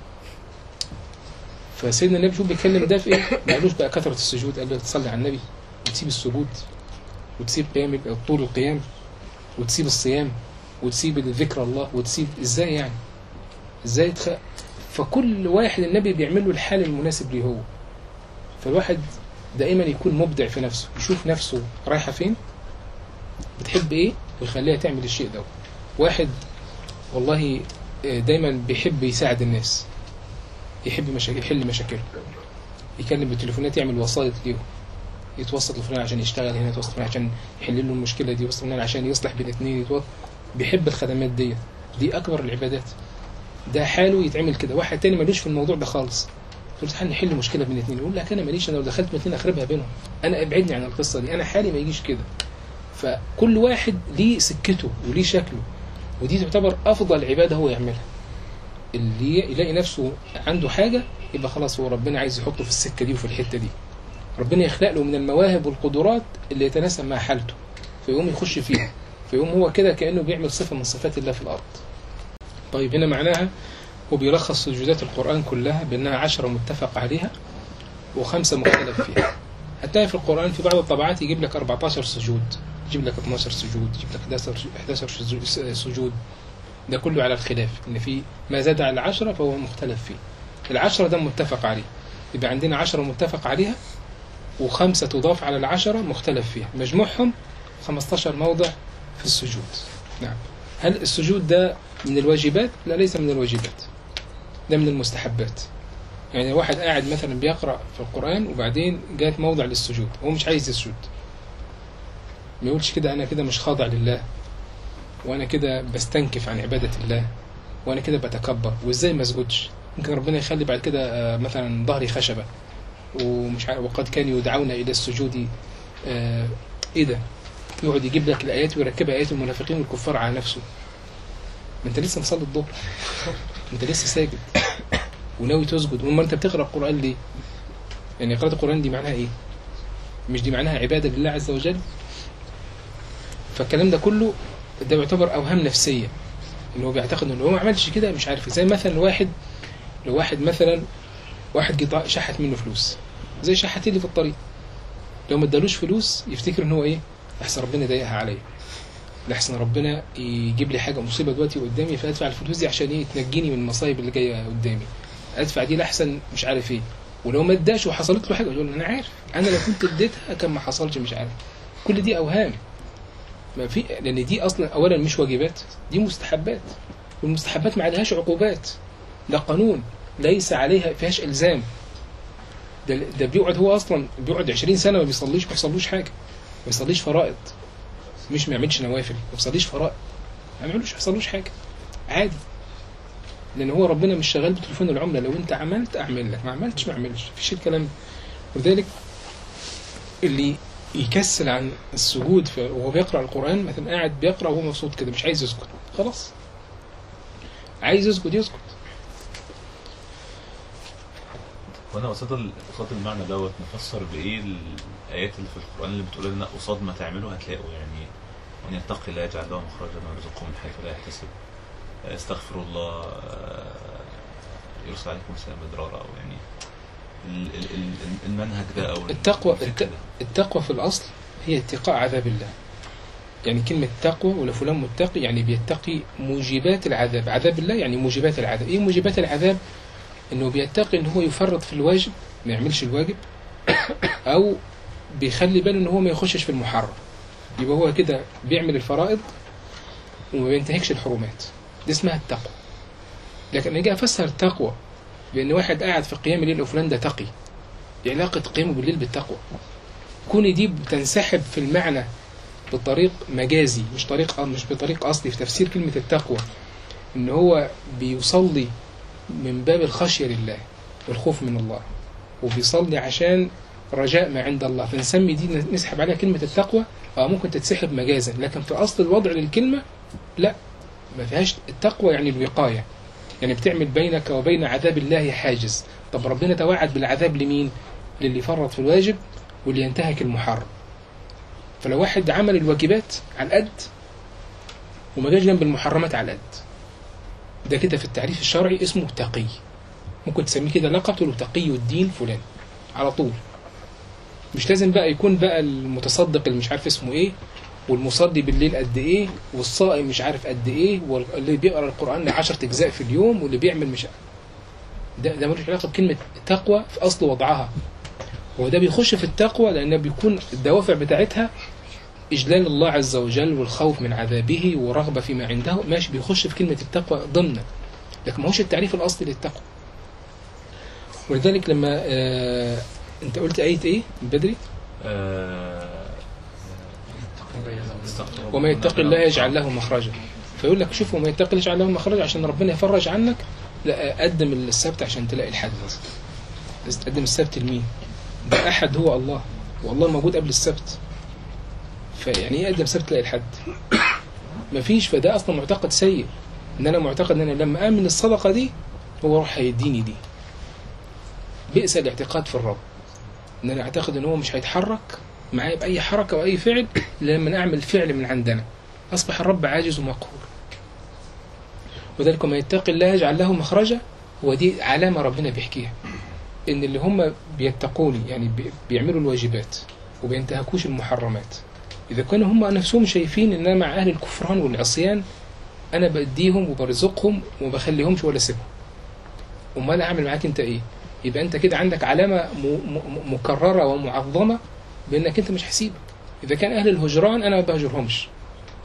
فسيدنا النبي شوف بيتكلم ده في ايه؟ ما قالوش بقى كثره السجود قال له تصلي على النبي وتسيب السجود وتسيب قيام طول القيام وتسيب الصيام وتسيب ذكر الله وتسيب ازاي يعني؟ ازاي تخ... فكل واحد النبي بيعمل له الحال المناسب ليه هو فالواحد دائما يكون مبدع في نفسه يشوف نفسه رايحه فين بتحب ايه ويخليها تعمل الشيء ده واحد والله آه، دايما بيحب يساعد الناس يحب مشاكل يحل مشاكلهم يكلم بالتليفونات يعمل وسائط ليهم يتوسط لفلان عشان يشتغل هنا يتوسط لفلان عشان يحل له المشكله دي يتوسط لفلان عشان يصلح بين اثنين يتوسط بيحب الخدمات دي دي اكبر العبادات ده حاله يتعمل كده واحد تاني ملوش في الموضوع ده خالص تقول تعالى نحل مشكله بين اثنين يقول لك انا ماليش انا لو دخلت بين اثنين اخربها بينهم انا ابعدني عن القصه دي انا حالي ما يجيش كده فكل واحد ليه سكته وليه شكله ودي تعتبر افضل عباده هو يعملها اللي يلاقي نفسه عنده حاجه يبقى خلاص هو ربنا عايز يحطه في السكه دي وفي الحته دي ربنا يخلق له من المواهب والقدرات اللي يتناسب مع حالته فيقوم يخش فيها فيقوم هو كده كانه بيعمل صفه من صفات الله في الارض طيب هنا معناها هو بيلخص سجودات القرآن كلها بأنها عشرة متفق عليها وخمسة مختلف فيها هتلاقي في القرآن في بعض الطبعات يجيب لك 14 سجود يجيب لك 12 سجود يجيب لك 11 11 سجود- سجود ده كله على الخلاف ان في ما زاد على العشرة فهو مختلف فيه العشرة ده متفق عليه يبقى عندنا عشرة متفق عليها وخمسة تضاف على العشرة مختلف فيها مجموعهم 15 موضع في السجود نعم هل السجود ده من الواجبات؟ لا ليس من الواجبات ده من المستحبات يعني واحد قاعد مثلا بيقرأ في القرآن وبعدين جات موضع للسجود هو مش عايز يسجد ما يقولش كده أنا كده مش خاضع لله وأنا كده بستنكف عن عبادة الله وأنا كده بتكبر وإزاي ما اسجدش ممكن ربنا يخلي بعد كده آه، مثلا ظهري خشبة ومش عارف وقد كانوا يدعون إلى السجود آه، إيه ده يقعد يجيب لك الآيات ويركبها آيات المنافقين والكفار على نفسه ما أنت لسه مصلي الظهر أنت لسه ساجد وناوي تسجد وما أنت بتقرأ القرآن ليه؟ يعني قراءة القرآن دي معناها إيه؟ مش دي معناها عبادة لله عز وجل؟ فالكلام ده كله ده يعتبر أوهام نفسية اللي هو بيعتقد إن هو ما عملش كده مش عارف زي مثلا واحد لو واحد مثلا واحد جه شحت منه فلوس زي شحاتين اللي في الطريق لو ما ادالوش فلوس يفتكر ان هو ايه احسن ربنا يضايقها عليا لحسن ربنا يجيب لي حاجه مصيبه دلوقتي قدامي فادفع الفلوس دي عشان ايه تنجيني من المصايب اللي جايه قدامي ادفع دي لاحسن مش عارف ايه ولو ما اداش وحصلت له حاجه يقول انا عارف انا لو كنت اديتها كان ما حصلش مش عارف كل دي اوهام ما في لان دي اصلا اولا مش واجبات دي مستحبات والمستحبات ما عليهاش عقوبات ده قانون ليس عليها فيهاش الزام ده ده بيقعد هو اصلا بيقعد 20 سنه ما بيصليش ما بيصلوش حاجه ما بيصليش فرائض مش ما يعملش نوافل ما بيصليش فرائض ما يعملوش ما بيصلوش حاجه عادي لان هو ربنا مش شغال بتليفون العمله لو انت عملت اعمل لك ما عملتش ما اعملش مفيش الكلام ده ولذلك اللي يكسل عن السجود في- وهو بيقرا القران مثلا قاعد بيقرا وهو مبسوط كده مش عايز يسجد خلاص عايز يسجد يسجد وانا قصاد ال- قصاد المعنى دوت نفسر بايه الايات اللي في القران اللي بتقول لنا قصاد ما تعملوا هتلاقوا يعني من يتقي الله يجعل له مخرجا ويرزقه من حيث لا يحتسب استغفر الله آه، يرسل عليكم سلام مدرارا او يعني ال- ال- ال- المنهج ده او التقوى الفكر الت- ده. التقوى في الأصل هي اتقاء عذاب الله يعني كلمة تقوى ولا فلان متقي يعني بيتقي موجبات العذاب عذاب الله يعني موجبات العذاب ايه موجبات العذاب انه بيتقي ان هو يفرط في الواجب ما يعملش الواجب او بيخلي باله ان هو ما يخشش في المحرم يبقى هو كده بيعمل الفرائض وما بينتهكش الحرمات دي اسمها التقوى لكن لما اجي افسر التقوى بان واحد قاعد في قيام الليل وفلان ده تقي إيه علاقة قيامه بالليل بالتقوى كوني دي بتنسحب في المعنى بطريق مجازي مش طريق مش بطريق اصلي في تفسير كلمة التقوى ان هو بيصلي من باب الخشية لله والخوف من الله وبيصلي عشان رجاء ما عند الله فنسمي دي نسحب عليها كلمة التقوى اه ممكن تتسحب مجازا لكن في اصل الوضع للكلمة لا ما فيهاش التقوى يعني الوقاية يعني بتعمل بينك وبين عذاب الله حاجز طب ربنا توعد بالعذاب لمين للي فرط في الواجب واللي ينتهك المحرم فلو واحد عمل الواجبات على القد وما جاش جنب المحرمات على القد ده كده في التعريف الشرعي اسمه تقي ممكن تسميه كده لقب تقول له تقي الدين فلان على طول مش لازم بقى يكون بقى المتصدق اللي مش عارف اسمه ايه والمصلي بالليل قد ايه والصائم مش عارف قد ايه واللي بيقرا القران 10 اجزاء في اليوم واللي بيعمل مش ده ده ملوش علاقه بكلمه تقوى في اصل وضعها هو ده بيخش في التقوى لان بيكون الدوافع بتاعتها اجلال الله عز وجل والخوف من عذابه ورغبه فيما عنده ماشي بيخش في كلمه التقوى ضمنا لكن ما هوش التعريف الاصلي للتقوى ولذلك لما آه انت قلت ايه ايه من بدري آه، استغفر الله. وما يتقي الله يجعل له مخرجا فيقول لك شوف وما يتقي الله يجعل له مخرجا عشان ربنا يفرج عنك لا قدم السبت عشان تلاقي الحد لازم تقدم السبت لمين ده احد هو الله والله موجود قبل السبت فيعني ايه اقدم سبت تلاقي الحد مفيش فده اصلا معتقد سيء ان انا معتقد ان انا لما امن الصدقه دي هو راح هيديني دي بئس الاعتقاد في الرب ان انا اعتقد ان هو مش هيتحرك معايا باي حركه واي فعل إلا لما نعمل فعل من عندنا اصبح الرب عاجز ومقهور وذلك ما يتقي الله يجعل له مخرجا هو دي علامه ربنا بيحكيها ان اللي هم بيتقوني يعني بي- بيعملوا الواجبات وبينتهكوش المحرمات اذا كانوا هم نفسهم شايفين ان انا مع اهل الكفران والعصيان انا بديهم وبرزقهم وما بخليهمش ولا اسيبهم امال اعمل معاك انت ايه يبقى انت كده عندك علامه م- م- مكرره ومعظمه بانك انت مش هسيبك اذا كان اهل الهجران انا ما بهجرهمش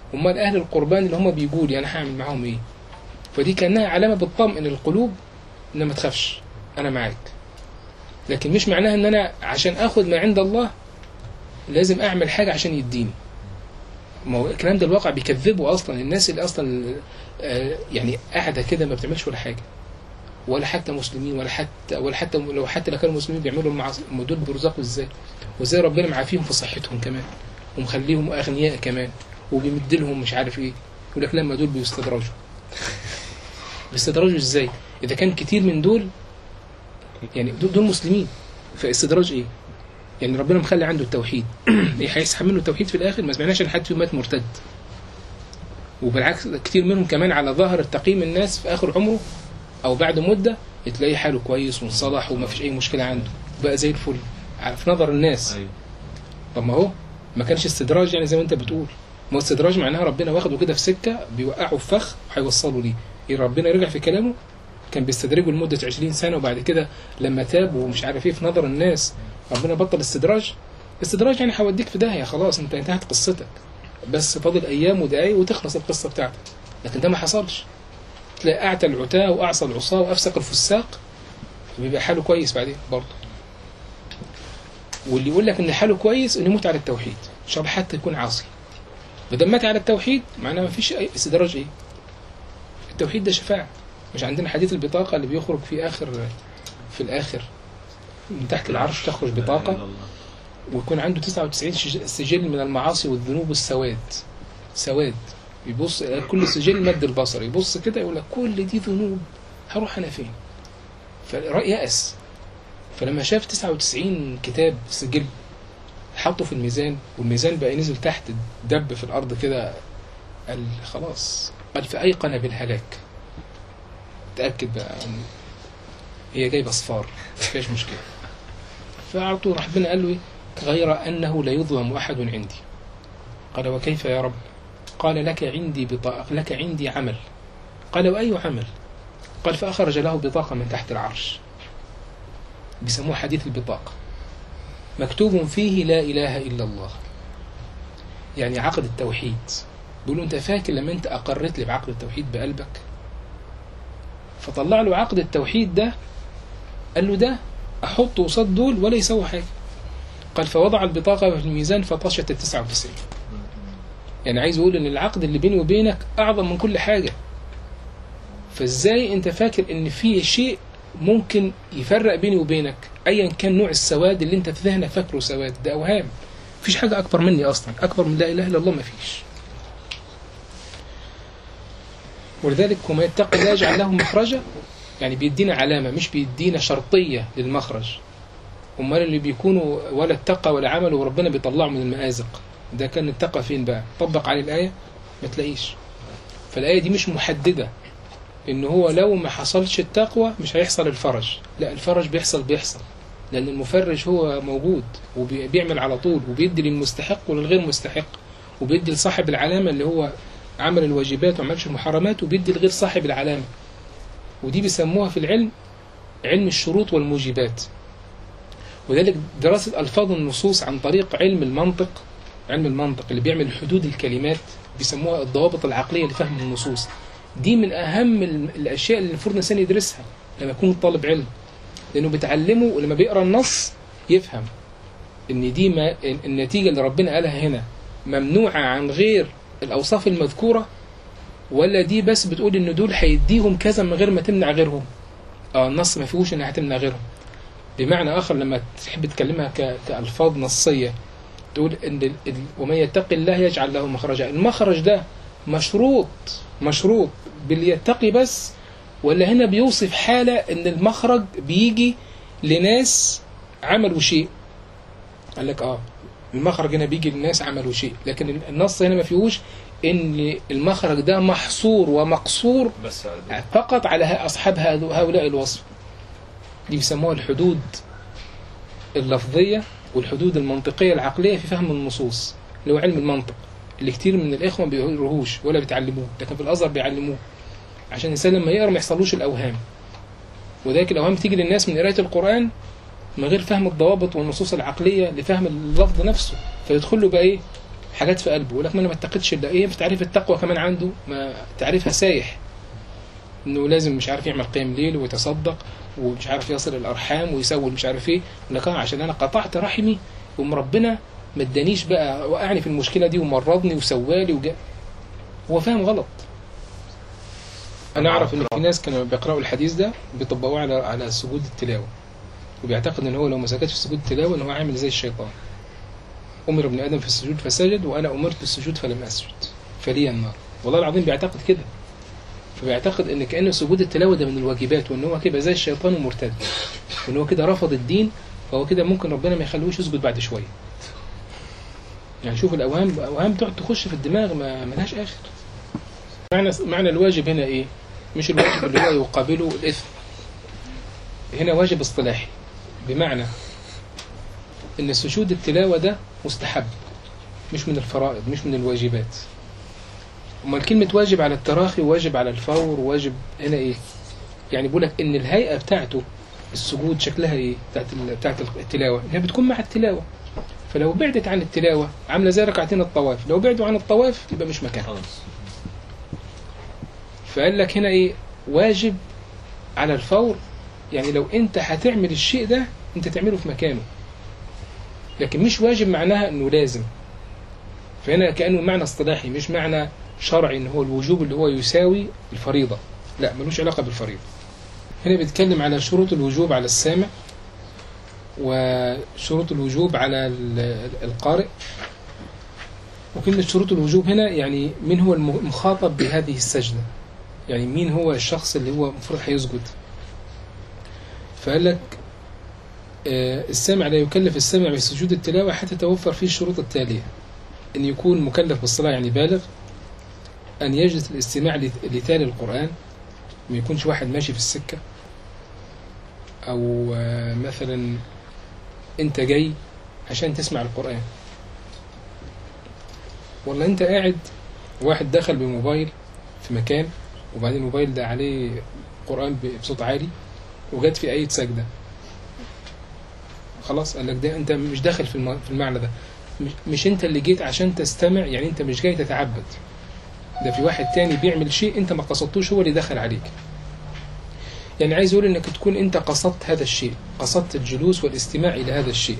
امال اهل القربان اللي هم بيجوا لي انا هعمل معاهم ايه فدي كانها علامه بتطمئن القلوب ان ما تخافش انا معاك لكن مش معناها ان انا عشان اخد ما عند الله لازم اعمل حاجه عشان يديني ما هو الكلام ده الواقع بيكذبه اصلا الناس اللي اصلا آه، يعني قاعده كده ما بتعملش ولا حاجه ولا حتى مسلمين ولا حتى ولا حتى لو حتى لو كانوا مسلمين بيعملوا المعاصي هم دول بيرزقوا ازاي وازاي ربنا معافيهم في صحتهم كمان ومخليهم اغنياء كمان وبيمد لهم مش عارف ايه يقول لك لما دول بيستدرجوا بيستدرجوا ازاي اذا كان كتير من دول يعني دول, دول مسلمين فاستدراج ايه يعني ربنا مخلي عنده التوحيد ايه هيسحب منه التوحيد في الاخر ما سمعناش ان حد فيهم مات مرتد وبالعكس كتير منهم كمان على ظاهر تقييم الناس في اخر عمره او بعد مده تلاقيه حاله كويس وانصلح وما فيش اي مشكله عنده بقى زي الفل في نظر الناس ايوه طب ما هو ما كانش استدراج يعني زي ما انت بتقول ما هو استدراج معناها ربنا واخده كده في سكه بيوقعه في فخ وهيوصله ليه إيه ربنا يرجع في كلامه كان بيستدرجه لمده 20 سنه وبعد كده لما تاب ومش عارف ايه في نظر الناس ربنا بطل استدراج استدراج يعني هوديك في داهيه خلاص انت انتهت قصتك بس فاضل ايام ودقايق وتخلص القصه بتاعتك لكن ده ما حصلش تلاقي اعتى العتاه واعصى العصاه وافسق الفساق بيبقى حاله كويس بعدين برضه واللي يقول لك ان حاله كويس انه يموت على التوحيد ان شاء الله حتى يكون عاصي ما دام مات على التوحيد معناه ما فيش اي استدراج ايه التوحيد ده شفاعه مش عندنا حديث البطاقه اللي بيخرج في اخر في الاخر من تحت العرش تخرج لا إله بطاقه إلا الله. ويكون عنده 99 شج- سجل من المعاصي والذنوب والسواد سواد يبص كل سجل مد البصر يبص كده يقول لك كل دي ذنوب هروح انا فين فيأس فلما شاف 99 كتاب سجل حطه في الميزان والميزان بقى نزل تحت دب في الارض كده قال خلاص قال فأيقن بالهلاك تأكد بقى إن هي جايبه اصفار مفيش مشكله فعلى طول ربنا قال له ايه غير انه لا يظلم احد عندي قال وكيف يا رب قال لك عندي بطاقة لك عندي عمل قال وأي عمل قال فأخرج له بطاقة من تحت العرش بيسموه حديث البطاقة مكتوب فيه لا إله إلا الله يعني عقد التوحيد بيقولوا أنت فاكر لما أنت أقرت لي بعقد التوحيد بقلبك فطلع له عقد التوحيد ده قال له ده أحطه قصاد دول ولا يسوي حاجة قال فوضع البطاقة في الميزان فطشت التسعة وتسعين يعني عايز يقول ان العقد اللي بيني وبينك اعظم من كل حاجة فازاي انت فاكر ان في شيء ممكن يفرق بيني وبينك ايا كان نوع السواد اللي انت في ذهنك فاكره سواد ده اوهام مفيش حاجة اكبر مني اصلا اكبر من لا اله الا الله مفيش ولذلك وما يتقي الله يجعل له مخرجا يعني بيدينا علامة مش بيدينا شرطية للمخرج امال اللي بيكونوا ولا اتقى ولا عملوا وربنا بيطلعوا من المآزق ده كان اتقى فين بقى طبق عليه الآية ما تلاقيش فالآية دي مش محددة إن هو لو ما حصلش التقوى مش هيحصل الفرج لا الفرج بيحصل بيحصل لأن المفرج هو موجود وبيعمل على طول وبيدي للمستحق وللغير مستحق وبيدي لصاحب العلامة اللي هو عمل الواجبات وعملش المحرمات وبيدي لغير صاحب العلامة ودي بيسموها في العلم علم الشروط والموجبات وذلك دراسة ألفاظ النصوص عن طريق علم المنطق علم المنطق اللي بيعمل حدود الكلمات بيسموها الضوابط العقلية لفهم النصوص دي من أهم ال- الأشياء اللي المفروض الإنسان يدرسها لما يكون طالب علم لأنه بتعلمه ولما بيقرأ النص يفهم إن دي ما النتيجة اللي ربنا قالها هنا ممنوعة عن غير الأوصاف المذكورة ولا دي بس بتقول إن دول هيديهم كذا من غير ما تمنع غيرهم اه النص ما فيهوش إنها هتمنع غيرهم بمعنى آخر لما تحب تكلمها ك- كألفاظ نصية تقول ان ال- ال- ومن يتقي الله يجعل له مخرجا المخرج ده مشروط مشروط باللي يتقي بس ولا هنا بيوصف حالة ان المخرج بيجي لناس عملوا شيء قال لك اه المخرج هنا بيجي لناس عملوا شيء لكن النص هنا ما فيهوش ان المخرج ده محصور ومقصور بس على ده. فقط على ه- أصحاب هذو- هؤلاء الوصف دي بيسموها الحدود اللفظية والحدود المنطقية العقلية في فهم النصوص اللي هو علم المنطق اللي كتير من الإخوة ما بيقروهوش ولا بيتعلموه لكن في الأزهر بيعلموه عشان الإنسان لما يقرأ ما يحصلوش الأوهام وذلك الأوهام تيجي للناس من قراية القرآن من غير فهم الضوابط والنصوص العقلية لفهم اللفظ نفسه فيدخل له بقى إيه حاجات في قلبه يقول لك ما انا ما اتقدش الا ايه في تعريف التقوى كمان عنده ما تعريفها سايح انه لازم مش عارف يعمل قيام ليل ويتصدق ومش عارف يصل الارحام ويسوي مش عارف ايه يقول لك آه عشان انا قطعت رحمي يقوم ربنا ما ادانيش بقى وقعني في المشكله دي ومرضني وسوالي وجا هو فاهم غلط انا اعرف ان في ناس كانوا بيقراوا الحديث ده بيطبقوه على على سجود التلاوه وبيعتقد ان هو لو ما سجدش في سجود التلاوه ان هو عامل زي الشيطان امر ابن ادم في السجود فسجد وانا امرت بالسجود فلم اسجد فلي النار والله العظيم بيعتقد كده فبيعتقد ان كان سجود التلاوه ده من الواجبات وان هو كده زي الشيطان ومرتد وان هو كده رفض الدين فهو كده ممكن ربنا ما يخلوش يسجد بعد شويه يعني شوف الاوهام اوهام تقعد تخش في الدماغ ما ملهاش اخر معنى معنى الواجب هنا ايه مش الواجب اللي هو يقابله الاثم هنا واجب اصطلاحي بمعنى ان سجود التلاوه ده مستحب مش من الفرائض مش من الواجبات امال كلمه واجب على التراخي وواجب على الفور وواجب هنا ايه يعني بيقول لك ان الهيئه بتاعته السجود شكلها ايه بتاعت ال- بتاعت التلاوه انها بتكون مع التلاوه فلو بعدت عن التلاوه عامله زي ركعتين الطواف لو بعدوا عن الطواف يبقى مش مكان خلاص فقال لك هنا ايه واجب على الفور يعني لو انت هتعمل الشيء ده انت تعمله في مكانه لكن مش واجب معناها انه لازم فهنا كانه معنى اصطلاحي مش معنى شرعي ان هو الوجوب اللي هو يساوي الفريضه لا ملوش علاقه بالفريضه هنا بيتكلم على شروط الوجوب على السامع وشروط الوجوب على ال- القارئ وكلمة شروط الوجوب هنا يعني مين هو المخاطب بهذه السجدة يعني مين هو الشخص اللي هو المفروض هيسجد فقال لك آه، السامع لا يكلف السامع بسجود التلاوة حتى توفر فيه الشروط التالية أن يكون مكلف بالصلاة يعني بالغ أن يجلس الاستماع لت- لتالي القرآن ما يكونش واحد ماشي في السكة أو آه، مثلا أنت جاي عشان تسمع القرآن ولا أنت قاعد واحد دخل بموبايل في مكان وبعدين الموبايل ده عليه قرآن بصوت عالي وجت في آية سجدة خلاص قال لك ده انت مش داخل في الم- في المعنى ده مش- مش انت اللي جيت عشان تستمع يعني انت مش جاي تتعبد ده في واحد تاني بيعمل شيء انت ما قصدتوش هو اللي دخل عليك يعني عايز يقول انك تكون انت قصدت هذا الشيء قصدت الجلوس والاستماع الى هذا الشيء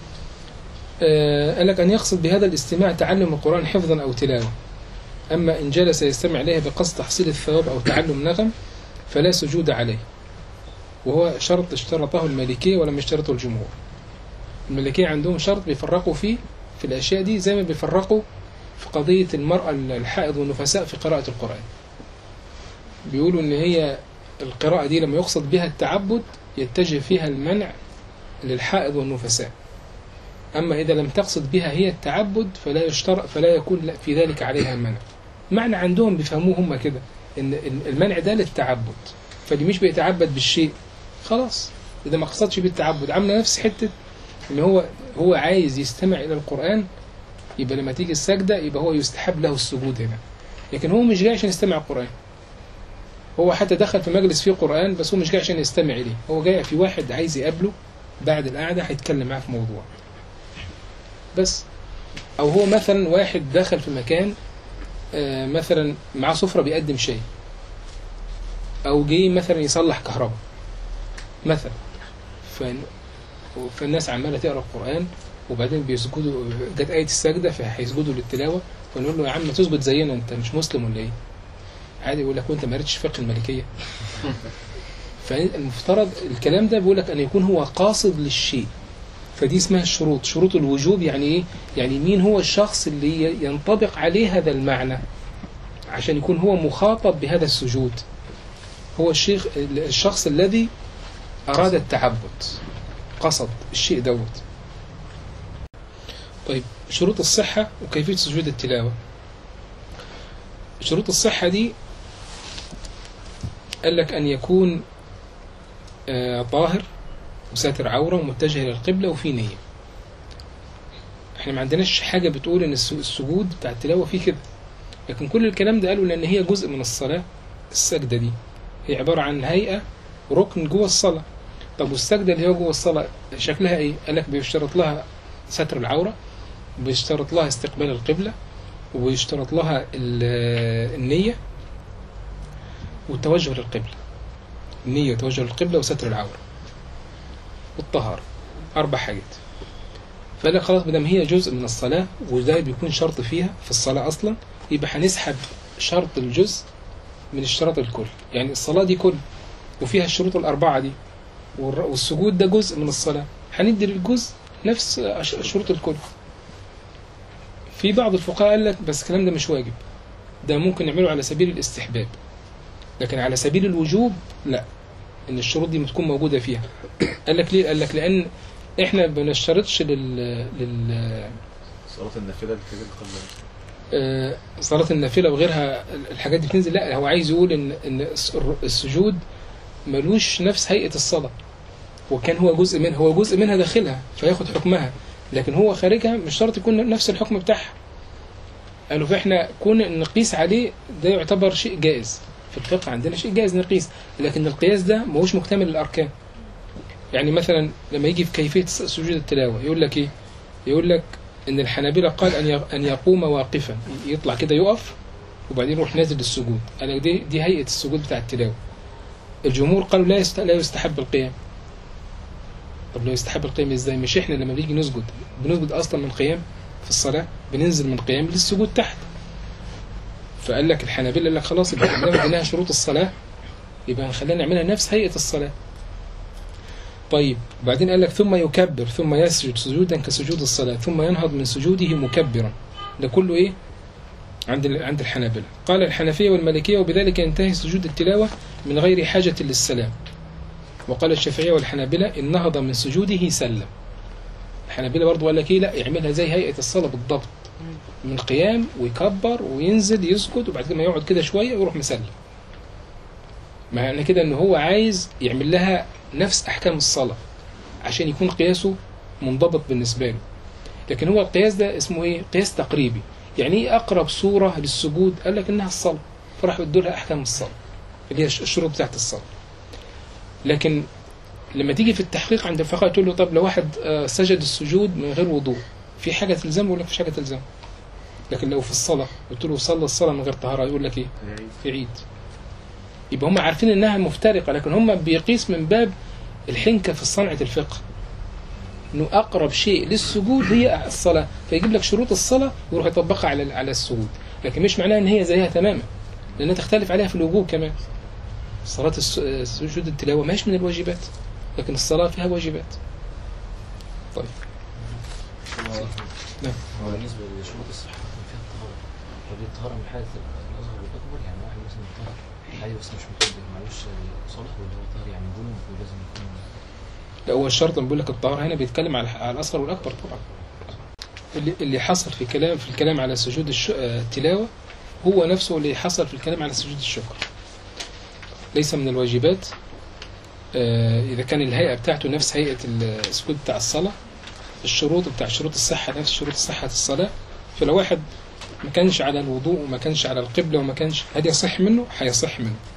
آه قال لك ان يقصد بهذا الاستماع تعلم القرآن حفظا او تلاوة اما ان جلس يستمع اليه بقصد تحصيل الثواب او تعلم نغم فلا سجود عليه وهو شرط اشترطه المالكية ولم يشترطه الجمهور المالكية عندهم شرط بيفرقوا فيه في الأشياء دي زي ما بيفرقوا في قضية المرأة الحائض والنفساء في قراءة القرآن بيقولوا إن هي القراءة دي لما يقصد بها التعبد يتجه فيها المنع للحائض والنفساء أما إذا لم تقصد بها هي التعبد فلا يشترط فلا يكون في ذلك عليها منع معنى عندهم بيفهموه هم كده إن المنع ده للتعبد فاللي مش بيتعبد بالشيء خلاص إذا ما قصدش بالتعبد عامله نفس حتة ان هو هو عايز يستمع الى القران يبقى لما تيجي السجده يبقى هو يستحب له السجود هنا لكن هو مش جاي عشان يستمع القران هو حتى دخل في مجلس فيه قران بس هو مش جاي عشان يستمع اليه هو جاي في واحد عايز يقابله بعد القعده هيتكلم معاه في موضوع بس او هو مثلا واحد دخل في مكان آه، مثلا معاه سفره بيقدم شاي او جه مثلا يصلح كهرباء مثلا ف فالناس عماله تقرا القران وبعدين بيسجدوا جت ايه السجده فهيسجدوا للتلاوه فنقول له يا عم تسجد زينا انت مش مسلم ولا ايه؟ عادي يقول لك وانت ما قريتش فقه المالكيه فالمفترض الكلام ده بيقول لك ان يكون هو قاصد للشيء فدي اسمها الشروط شروط الوجوب يعني ايه يعني مين هو الشخص اللي ينطبق عليه هذا المعنى عشان يكون هو مخاطب بهذا السجود هو الشيخ الشخص الذي اراد التعبد قصد الشيء دوت طيب شروط الصحة وكيفية سجود التلاوة شروط الصحة دي قال لك أن يكون آه، طاهر وساتر عورة ومتجه للقبلة وفي نية احنا ما عندناش حاجة بتقول ان الس- السجود بتاع التلاوة فيه كده لكن كل الكلام ده قالوا لان هي جزء من الصلاة السجدة دي هي عبارة عن هيئة ركن جوه الصلاة طب والسجدة اللي هي جوه الصلاة شكلها ايه؟ قال لك بيشترط لها ستر العورة بيشترط لها استقبال القبلة ويشترط لها ال- النية والتوجه للقبلة النية وتوجه للقبلة وستر العورة والطهارة أربع حاجات فقال لك خلاص بدل هي جزء من الصلاة وده بيكون شرط فيها في الصلاة أصلا يبقى هنسحب شرط الجزء من اشتراط الكل يعني الصلاة دي كل وفيها الشروط الأربعة دي والر- والسجود ده جزء من الصلاة هندي للجزء نفس أش- شروط الكل في بعض الفقهاء قال لك بس الكلام ده مش واجب ده ممكن نعمله على سبيل الاستحباب لكن على سبيل الوجوب لا ان الشروط دي بتكون موجودة فيها قال لك ليه قال لك لان احنا ما بنشترطش لل, لل... صلاة النافلة بتجي قبل آه، صلاة النافلة وغيرها الحاجات دي بتنزل لا هو عايز يقول ان ان الس- السجود ملوش نفس هيئة الصلاة وكان هو جزء منها هو جزء منها داخلها فياخد حكمها لكن هو خارجها مش شرط يكون نفس الحكم بتاعها قالوا فاحنا كون نقيس عليه ده يعتبر شيء جائز في الفقه عندنا شيء جائز نقيس لكن القياس ده ما هوش مكتمل الاركان يعني مثلا لما يجي في كيفية سجود التلاوة يقول لك ايه يقول لك ان الحنابلة قال ان ي- ان يقوم واقفا يطلع كده يقف وبعدين يروح نازل للسجود قال لك دي دي هيئة السجود بتاع التلاوة الجمهور قالوا لا يست... لا يستحب القيام طب لا يستحب القيام ازاي مش احنا لما بنيجي نسجد بنسجد اصلا من قيام في الصلاة بننزل من قيام للسجود تحت فقال لك الحنابلة قال لك خلاص يبقى ما دام اديناها شروط الصلاة يبقى هنخليها نعملها نفس هيئة الصلاة طيب وبعدين قال لك ثم يكبر ثم يسجد سجودا كسجود الصلاة ثم ينهض من سجوده مكبرا ده كله ايه عند ال- عند الحنابلة قال الحنفية والمالكية وبذلك ينتهي سجود التلاوة من غير حاجة للسلام وقال الشافعية والحنابلة إن نهض من سجوده سلم الحنابلة برضو قال لك ايه لا يعملها زي هيئة الصلاة بالضبط من قيام ويكبر وينزل يسجد وبعد كده ما يقعد كده شوية ويروح مسلم معنى كده ان هو عايز يعمل لها نفس احكام الصلاة عشان يكون قياسه منضبط بالنسبة له لكن هو القياس ده اسمه ايه قياس تقريبي يعني ايه اقرب صورة للسجود قال لك انها الصلاة فراح يدوا لها احكام الصلاة اللي هي الشروط بتاعت الصلاة لكن لما تيجي في التحقيق عند الفقهاء تقول له طب لو واحد آه، سجد السجود من غير وضوء في حاجة تلزمه يقول لك مفيش حاجة تلزمه لكن لو في الصلاة قلت له صلى الصلاة من غير طهارة يقول لك ايه في عيد يبقى هم عارفين انها مفترقة لكن هم بيقيس من باب الحنكة في صنعة الفقه انه اقرب شيء للسجود هي الصلاة فيجيب لك شروط الصلاة ويروح يطبقها على على السجود لكن مش معناها ان هي زيها تماما لان تختلف عليها في الوجوب كمان صلاة الس- سجود التلاوة ماهيش من الواجبات لكن الصلاة فيها واجبات طيب نعم. هو بالنسبة لشروط الصحة كان فيها الطهارة طب دي الطهارة من حالة الأصغر والأكبر يعني واحد مثلا طهر عادي بس مش متوضئ معلوش صلاة ولا هو طهر يعني جنب ولازم يكون لا هو الشرط بقول لك الطهارة هنا بيتكلم على على الأصغر والأكبر طبعا اللي اللي حصل في كلام في الكلام على سجود الش- آه، التلاوة هو نفسه اللي حصل في الكلام على سجود الشكر ليس من الواجبات آه، إذا كان الهيئة بتاعته نفس هيئة السجود بتاع الصلاة الشروط بتاع شروط الصحة نفس شروط صحة الصلاة فلو واحد ما كانش على الوضوء وما كانش على القبلة وما كانش هل يصح منه؟ هيصح منه